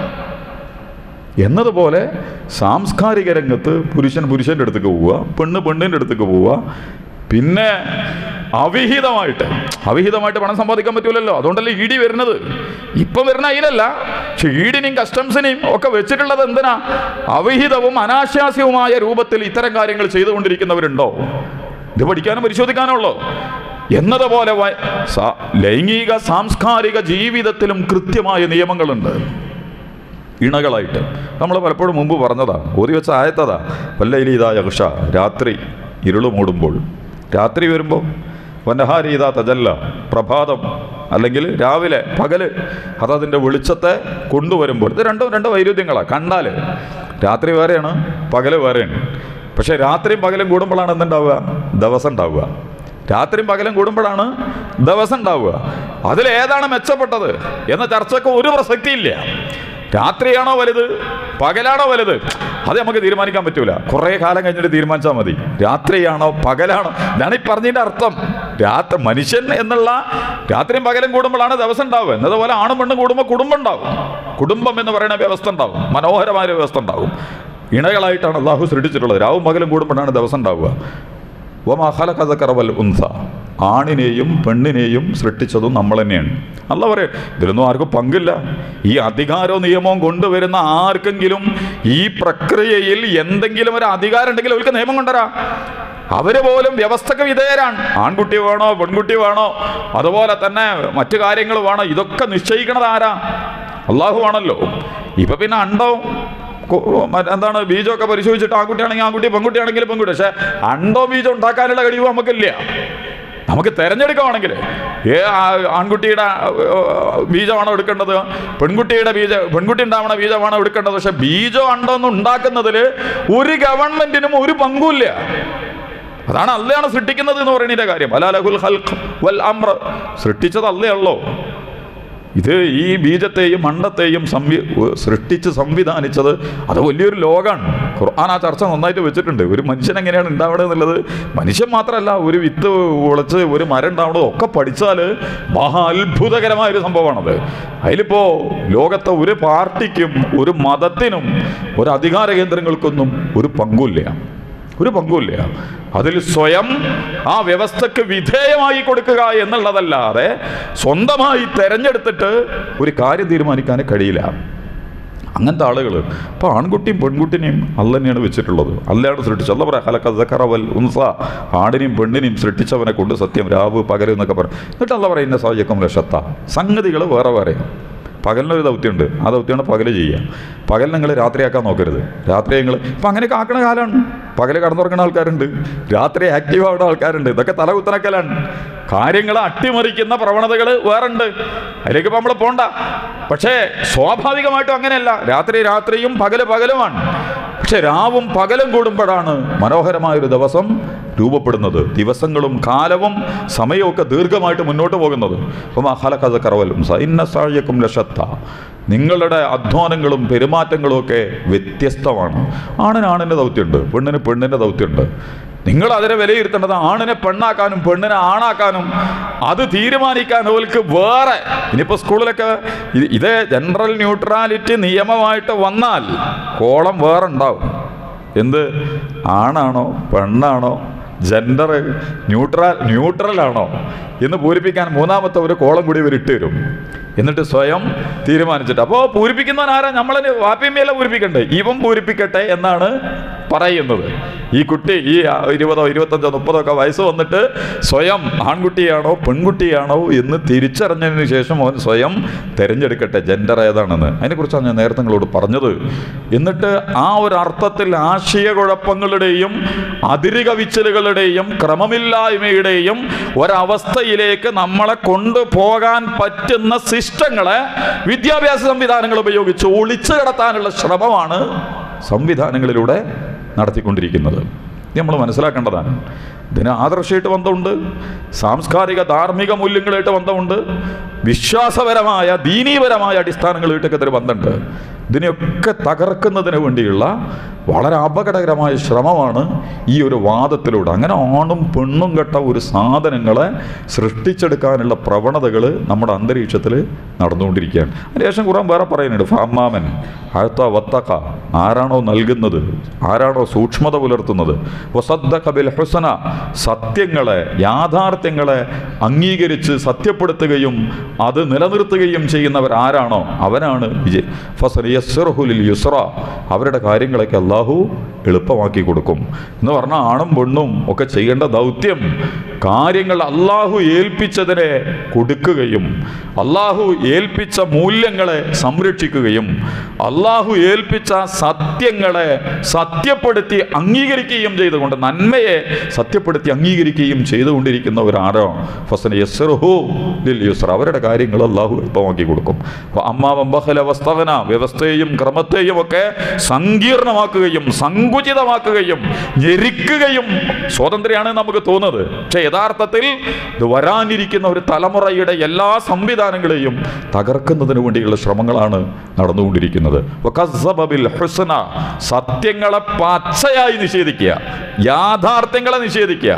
Speaker 1: എന്നതുപോലെ സാംസ്കാരിക രംഗത്ത് പുരുഷൻ പുരുഷൻ്റെ അടുത്തേക്ക് പോവുക പെണ്ണ് പെണ്ണിൻ്റെ അടുത്തേക്ക് പോവുക പിന്നെ അവിഹിതമായിട്ട് അവിഹിതമായിട്ട് പണം സമ്പാദിക്കാൻ പറ്റൂലല്ലോ അതുകൊണ്ടല്ലേ ഇ ഡി വരുന്നത് ഇപ്പം വരുന്ന അതിനല്ല പക്ഷെ ഈടിനെയും കസ്റ്റംസിനെയും ഒക്കെ വെച്ചിട്ടുള്ളത് എന്തിനാ അവിഹിതവും അനാശാസ്യവുമായ രൂപത്തിൽ ഇത്തരം കാര്യങ്ങൾ ചെയ്തുകൊണ്ടിരിക്കുന്നവരുണ്ടോ ഇത് പഠിക്കാനും പരിശോധിക്കാനുള്ളോ എന്നതുപോലെ വ- സ- ലൈംഗിക സാംസ്കാരിക ജീവിതത്തിലും കൃത്യമായ നിയമങ്ങളുണ്ട് ഇണകളായിട്ട് നമ്മൾ പലപ്പോഴും മുമ്പ് പറഞ്ഞതാ ഓതി വെച്ച ആയത്തതാ വല്ലയിലീതാ യക്ഷ രാത്രി ഇരുള് മൂടുമ്പോൾ രാത്രി വരുമ്പോൾ വനഹാരീത തജല്ല പ്രഭാതം അല്ലെങ്കിൽ രാവിലെ പകല് അതതിൻ്റെ വെളിച്ചത്തെ കൊണ്ടുവരുമ്പോൾ ഇത് രണ്ടും രണ്ട് വൈരുദ്ധ്യങ്ങളാണ് കണ്ടാൽ രാത്രി വേറെയാണ് പകല് വേറെയാണ് പക്ഷേ രാത്രിയും പകലും കൂടുമ്പോഴാണ് എന്തുണ്ടാവുക ദിവസം ഉണ്ടാവുക രാത്രിയും പകലും കൂടുമ്പോഴാണ് ദിവസം ഉണ്ടാവുക അതിലേതാണ് മെച്ചപ്പെട്ടത് എന്ന ചർച്ചയ്ക്ക് ഒരു പ്രസക്തിയില്ല രാത്രിയാണോ വലുത് പകലാണോ വലുത് അത് നമുക്ക് തീരുമാനിക്കാൻ പറ്റൂല കുറേ കാലം കഴിഞ്ഞിട്ട് തീരുമാനിച്ചാൽ മതി രാത്രിയാണോ പകലാണോ ഇതാണ് ഈ പറഞ്ഞതിൻ്റെ അർത്ഥം രാത്രി മനുഷ്യൻ എന്നുള്ള രാത്രിയും പകലും കൂടുമ്പോഴാണ് ദിവസം ഉണ്ടാവുക എന്നതുപോലെ ആണും പെണ്ണും കൂടുമ്പോൾ കുടുംബം ഉണ്ടാവും കുടുംബം എന്ന് പറയുന്ന വ്യവസ്ഥ ഉണ്ടാവും മനോഹരമായ ഒരു വ്യവസ്ഥ ഉണ്ടാവും ഇണകളായിട്ടാണ് അള്ളാഹു സൃഷ്ടിച്ചിട്ടുള്ളത് രാവും പകലും കൂടുമ്പോഴാണ് ദിവസം ഉണ്ടാവുക വമാഹലക്കഥക്കറവൽ ഉൻസ ആണിനെയും പെണ്ണിനെയും സൃഷ്ടിച്ചതും നമ്മൾ തന്നെയാണ് അല്ല പറയും ഇതിലൊന്നും ആർക്കും പങ്കില്ല ഈ അധികാരവും നിയമവും കൊണ്ടുവരുന്ന ആർക്കെങ്കിലും ഈ പ്രക്രിയയിൽ എന്തെങ്കിലും ഒരു അധികാരം ഉണ്ടെങ്കിൽ അവർക്ക് നിയമം കൊണ്ടുവരാം അവര് പോലും വ്യവസ്ഥക്ക് വിധേയരാണ് ആൺകുട്ടി വേണോ പെൺകുട്ടി വേണോ അതുപോലെ തന്നെ മറ്റു കാര്യങ്ങൾ വേണോ ഇതൊക്കെ നിശ്ചയിക്കണത് ആരാ അള്ളാഹു ആണല്ലോ ഇപ്പൊ പിന്നെ അണ്ടവും കു- മറ്റ് എന്താണ് ബീജമൊക്കെ പരിശോധിച്ചിട്ട് ആൺകുട്ടിയാണെങ്കിൽ ആൺകുട്ടി പെൺകുട്ടിയാണെങ്കിൽ പെൺകുട്ടി പക്ഷെ അണ്ടോ ബീജം ഉണ്ടാക്കാനുള്ള കഴിവ് നമുക്കില്ല നമുക്ക് തിരഞ്ഞെടുക്കുകയാണെങ്കിൽ ഏ ആ- ആൺകുട്ടിയുടെ ആ, ബീജമാണോ എടുക്കേണ്ടത് പെൺകുട്ടിയുടെ ബീജ പെൺകുട്ടി ഉണ്ടാവണ ബീജമാണോ എടുക്കേണ്ടത് പക്ഷെ ബീജം അണ്ടോ ഒന്നും ഉണ്ടാക്കുന്നതിൽ ഒരു ഗവൺമെന്റിനും ഒരു പങ്കുമില്ല അതാണ് അല്ലയാണ് സൃഷ്ടിക്കുന്നത് എന്ന് പറയുന്നതിന്റെ കാര്യം അലാലഹുൽ ഹൽഖ് വൽ അമ്ര സൃഷ്ടിച്ചത് അല്ലയല്ലോ ഇത് ഈ ബീജത്തെയും മണ്ടത്തെയും സംവി സൃഷ്ടിച്ച് സംവിധാനിച്ചത് അത് വലിയൊരു ലോകമാണ് ഖുർആൻ ആ ചർച്ച നന്നായിട്ട് വെച്ചിട്ടുണ്ട് ഒരു മനുഷ്യൻ എങ്ങനെയാണ് ഉണ്ടാവുന്നത് എന്നുള്ളത് മനുഷ്യൻ മാത്രമല്ല ഒരു വിത്ത് ഉളച്ച് ഒരു മരം ഉണ്ടാവണത് ഒക്കെ പഠിച്ചാൽ മഹാ അത്ഭുതകരമായ ഒരു സംഭവമാണത് അതിലിപ്പോൾ ലോകത്തെ ഒരു പാർട്ടിക്കും ഒരു മതത്തിനും ഒരു അധികാര കേന്ദ്രങ്ങൾക്കൊന്നും ഒരു പങ്കുമില്ല ഒരു പങ്കുമില്ല അതിൽ സ്വയം ആ വ്യവസ്ഥക്ക് വിധേയമായി കൊടുക്കുക എന്നുള്ളതല്ലാതെ സ്വന്തമായി തെരഞ്ഞെടുത്തിട്ട് ഒരു കാര്യം തീരുമാനിക്കാൻ കഴിയില്ല അങ്ങനത്തെ ആളുകൾ ഇപ്പോൾ ആൺകുട്ടിയും പെൺകുട്ടിനെയും അല്ല തന്നെയാണ് വെച്ചിട്ടുള്ളത് അല്ലയാണ് സൃഷ്ടിച്ചത് അല്ല പറയാം ഹലക്ക സക്കറവൽ ഉൻസ ആടിനെയും പെണ്ണിനെയും സൃഷ്ടിച്ചവനെ കൊണ്ട് സത്യം രാവ് പകൽ എന്നൊക്കെ പറയും എന്നിട്ട് അല്ല പറയുന്ന സാഹചര്യം ലക്ഷത്ത സംഗതികൾ വേറെ വേറെ പകലിനൊരു ദൗത്യമുണ്ട് ആ ദൗത്യമാണ് പകൽ ചെയ്യുക പകൽ നിങ്ങൾ രാത്രിയാക്കാൻ നോക്കരുത് രാത്രി നിങ്ങൾ ഇപ്പം അങ്ങനെയൊക്കെ ആക്കണ കാലമാണ് പകൽ കടന്നുറങ്ങുന്ന ആൾക്കാരുണ്ട് രാത്രി ആക്റ്റീവ് ആവുന്ന ആൾക്കാരുണ്ട് ഇതൊക്കെ തല കുത്തനക്കലാണ് കാര്യങ്ങളെ അട്ടിമറിക്കുന്ന പ്രവണതകൾ വേറുണ്ട് അതിലേക്ക് ഇപ്പം നമ്മൾ പോണ്ട പക്ഷേ സ്വാഭാവികമായിട്ടും അങ്ങനെയല്ല രാത്രി രാത്രിയും പകല് പകലുമാണ് പക്ഷെ രാവും പകലും കൂടുമ്പോഴാണ് മനോഹരമായൊരു ദിവസം രൂപപ്പെടുന്നത് ദിവസങ്ങളും കാലവും സമയവും ദീർഘമായിട്ട് മുന്നോട്ട് പോകുന്നത് അപ്പം അഹലക്കഥ കറവലും സൈന്ന സാഴ്യക്കും ലക്ഷത്ത നിങ്ങളുടെ അധ്വാനങ്ങളും പെരുമാറ്റങ്ങളും ഒക്കെ വ്യത്യസ്തമാണ് ആണിന് ആണിൻ്റെ ദൗത്യമുണ്ട് പെണ്ണിന് പെണ്ണിൻ്റെ ദൗത്യമുണ്ട് നിങ്ങൾ അതിനെ വിലയിരുത്തേണ്ടത് ആണിനെ പെണ്ണാക്കാനും പെണ്ണിനെ ആണാക്കാനും അത് തീരുമാനിക്കാൻ അവർക്ക് വേറെ ഇനിയിപ്പോൾ സ്കൂളിലൊക്കെ ഇത് ഇത് ജനറൽ ന്യൂട്രാലിറ്റി നിയമമായിട്ട് വന്നാൽ കോളം വേറെ ഉണ്ടാവും എന്ത് ആണാണോ പെണ്ണാണോ ജെൻഡർ ന്യൂട്രൽ ന്യൂട്രലാണോ എന്ന് പൂരിപ്പിക്കാൻ മൂന്നാമത്തെ ഒരു കോളം കൂടി ഇവർ ഇട്ട് തരും എന്നിട്ട് സ്വയം തീരുമാനിച്ചിട്ട് അപ്പോൾ പൂരിപ്പിക്കുന്നവൻ ആരാ നമ്മളതിന് വാപ്പിയമ്മയല്ല പൂരിപ്പിക്കണ്ടേ ഇവൻ പൂരിപ്പിക്കട്ടെ എന്നാണ് പറയുന്നത് ഈ കുട്ടി ഈ ഇരുപതോ ഇരുപത്തഞ്ചോ മുപ്പതോ ഒക്കെ വയസ്സ് വന്നിട്ട് സ്വയം ആൺകുട്ടിയാണോ പെൺകുട്ടിയാണോ എന്ന് തിരിച്ചറിഞ്ഞതിന് ശേഷം അവൻ സ്വയം തിരഞ്ഞെടുക്കട്ടെ ജെൻഡർ ഏതാണെന്ന് അതിനെക്കുറിച്ചാണ് ഞാൻ നേരത്തെ നിങ്ങളോട് പറഞ്ഞത് എന്നിട്ട് ആ ഒരു അർത്ഥത്തിൽ ആശയക്കുഴപ്പങ്ങളുടെയും അതിരുകവിച്ചലുകളുടെയും ക്രമമില്ലായ്മയുടെയും ഒരവസ്ഥയിലേക്ക് നമ്മളെ കൊണ്ടുപോകാൻ പറ്റുന്ന സിസ്റ്റങ്ങളെ വിദ്യാഭ്യാസ സംവിധാനങ്ങൾ ഉപയോഗിച്ച് ഒളിച്ചു കടത്താനുള്ള ശ്രമമാണ് സംവിധാനങ്ങളിലൂടെ നടത്തിക്കൊണ്ടിരിക്കുന്നത് ഇത് നമ്മൾ മനസ്സിലാക്കേണ്ടതാണ് ഇതിന് ആദർശമായിട്ട് ബന്ധമുണ്ട് സാംസ്കാരിക ധാർമ്മിക മൂല്യങ്ങളായിട്ട് ബന്ധമുണ്ട് വിശ്വാസപരമായ ദീനീപരമായ അടിസ്ഥാനങ്ങളായിട്ടൊക്കെ ഇതിന് ബന്ധമുണ്ട് ഇതിനെയൊക്കെ തകർക്കുന്നതിന് വേണ്ടിയുള്ള വളരെ അപകടകരമായ ശ്രമമാണ് ഈ ഒരു വാദത്തിലൂടെ അങ്ങനെ ആണും പെണ്ണും കെട്ട ഒരു സാധനങ്ങളെ സൃഷ്ടിച്ചെടുക്കാനുള്ള പ്രവണതകൾ നമ്മുടെ അന്തരീക്ഷത്തിൽ നടന്നുകൊണ്ടിരിക്കുകയാണ് അതിനുശേഷം കുറേ വേറെ പറയുന്നുണ്ട് ഫാമാമൻ അഴുത്ത വത്തക്ക ആരാണോ നൽകുന്നത് ആരാണോ സൂക്ഷ്മത പുലർത്തുന്നത് വസദ്ദഖ ബിൽ ഹുസന സത്യങ്ങളെ യാഥാർത്ഥ്യങ്ങളെ അംഗീകരിച്ച് സത്യപ്പെടുത്തുകയും അത് നിലനിർത്തുകയും ചെയ്യുന്നവർ ആരാണോ അവനാണ് വിജയ് ഫസറിയസ്റുഹുലിൽ യുസ്ര അവരുടെ കാര്യങ്ങളൊക്കെ അള്ളാഹു എളുപ്പമാക്കി കൊടുക്കും എന്ന് പറഞ്ഞാൽ ആണും പെണ്ണും ഒക്കെ ചെയ്യേണ്ട ദൗത്യം കാര്യങ്ങൾ അള്ളാഹു ഏൽപ്പിച്ചതിനെ കൊടുക്കുകയും അള്ളാഹു ഏൽപ്പിച്ച മൂല്യങ്ങളെ സംരക്ഷിക്കുകയും അള്ളാഹു ഏൽപ്പിച്ച സത്യങ്ങളെ സത്യപ്പെടുത്തി അംഗീകരിക്കുകയും ചെയ്തുകൊണ്ട് നന്മയെ സത്യപ്പെടുത്തി അംഗീകരിക്കുകയും ചെയ്തുകൊണ്ടിരിക്കുന്നവരാരോ ഫസൻ യസ്റുഹു ലിൽ യുസ്ര അവരുടെ കാര്യങ്ങൾ അള്ളാഹു എളുപ്പമാക്കി കൊടുക്കും അപ്പോൾ അമ്മാവൻ ബഹല വസ്തവന വ്യവസ്ഥയെയും ക്രമത്തെയും ഒക്കെ സങ്കീർണമാക്കുകയും സങ്കുചിതമാക്കുകയും ഞെരിക്കുകയും സ്വാതന്ത്ര്യമാണ് നമുക്ക് തോന്നുന്നത് പക്ഷെ യഥാർത്ഥത്തിൽ ഇത് വരാനിരിക്കുന്ന ഒരു തലമുറയുടെ എല്ലാ സംവിധാനങ്ങളെയും തകർക്കുന്നതിന് വേണ്ടിയുള്ള ശ്രമങ്ങളാണ് നടന്നുകൊണ്ടിരിക്കുന്നത് വകസ്സബ ബിൽ ഹുസ്ന സത്യങ്ങളെ പച്ചയായി നിഷേധിക്കുക യാഥാർത്ഥ്യങ്ങളെ നിഷേധിക്കുക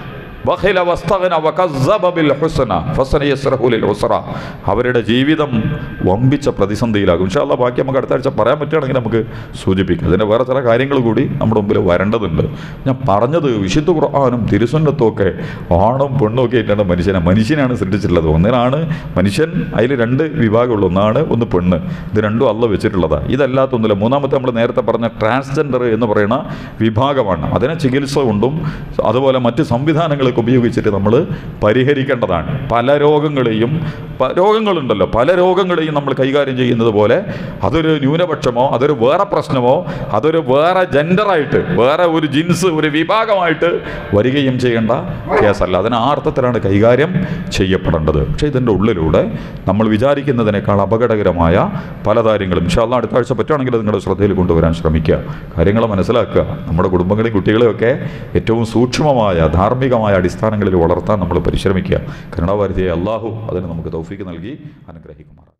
Speaker 1: വഖില വസ്തഗ്ന വകസ്സബ ബിൽ ഹുസ്ന ഫസനയസ്റഹു ലിൽ ഉസ്ര അവരുടെ ജീവിതം വമ്പിച്ച പ്രതിസന്ധിയിലാകും ഇൻഷാ അല്ലാ ബാക്കി നമുക്ക് അടുത്ത ആഴ്ച പറയാൻ പറ്റുകയാണെങ്കിൽ നമുക്ക് സൂചിപ്പിക്കാം അതിന് വേറെ ചില കാര്യങ്ങൾ കൂടി നമ്മുടെ മുമ്പിൽ വരേണ്ടതുണ്ട് ഞാൻ പറഞ്ഞത് വിശുദ്ധ ഖുർആാനും തിരുസുന്നത്തും ഒക്കെ ആണും പെണ്ണും ഒക്കെ ആയിട്ടാണ് മനുഷ്യനെ മനുഷ്യനാണ് സൃഷ്ടിച്ചിട്ടുള്ളത് ഒന്നിനാണ് മനുഷ്യൻ അതിൽ രണ്ട് വിഭാഗമുള്ളൂ ഒന്നാണ് ഒന്ന് പെണ്ണ് ഇത് രണ്ടും അല്ല വെച്ചിട്ടുള്ളതാണ് ഇതല്ലാത്തൊന്നുമില്ല മൂന്നാമത്തെ നമ്മൾ നേരത്തെ പറഞ്ഞ ട്രാൻസ്ജെൻഡർ എന്ന് പറയുന്ന വിഭാഗമാണ് അതിനെ ചികിത്സ കൊണ്ടും അതുപോലെ മറ്റ് സംവിധാനങ്ങളൊക്കെ ഉപയോഗിച്ചിട്ട് നമ്മൾ പരിഹരിക്കേണ്ടതാണ് പല രോഗങ്ങളെയും പ- രോഗങ്ങളുണ്ടല്ലോ പല രോഗങ്ങളെയും നമ്മൾ കൈകാര്യം ചെയ്യുന്നത് പോലെ അതൊരു ന്യൂനപക്ഷമോ അതൊരു വേറെ പ്രശ്നമോ അതൊരു വേറെ ജെൻഡറായിട്ട് വേറെ ഒരു ജിൻസ് ഒരു വിഭാഗമായിട്ട് വരികയും ചെയ്യേണ്ട കേസല്ല അതിന് ആ അർത്ഥത്തിലാണ് കൈകാര്യം ചെയ്യപ്പെടേണ്ടത് പക്ഷേ ഇതിൻ്റെ ഉള്ളിലൂടെ നമ്മൾ വിചാരിക്കുന്നതിനേക്കാൾ അപകടകരമായ പല കാര്യങ്ങളും ഇൻഷാല്ല അടുത്ത ആഴ്ച പറ്റുവാണെങ്കിൽ അത് നിങ്ങളുടെ ശ്രദ്ധയിൽ കൊണ്ടുവരാൻ ശ്രമിക്കുക കാര്യങ്ങൾ മനസ്സിലാക്കുക നമ്മുടെ കുടുംബങ്ങളെയും കുട്ടികളെയും ഒക്കെ ഏറ്റവും സൂക്ഷ്മമായ ധാർമ്മികമായ അടിസ്ഥാനങ്ങളിൽ വളർത്താൻ നമ്മൾ പരിശ്രമിക്കുക കരുണാവാരിധിയെ അള്ളാഹു അതിന് നമുക്ക് തൗഫീക്ക് നൽകി അനുഗ്രഹിക്കുമാറാണ്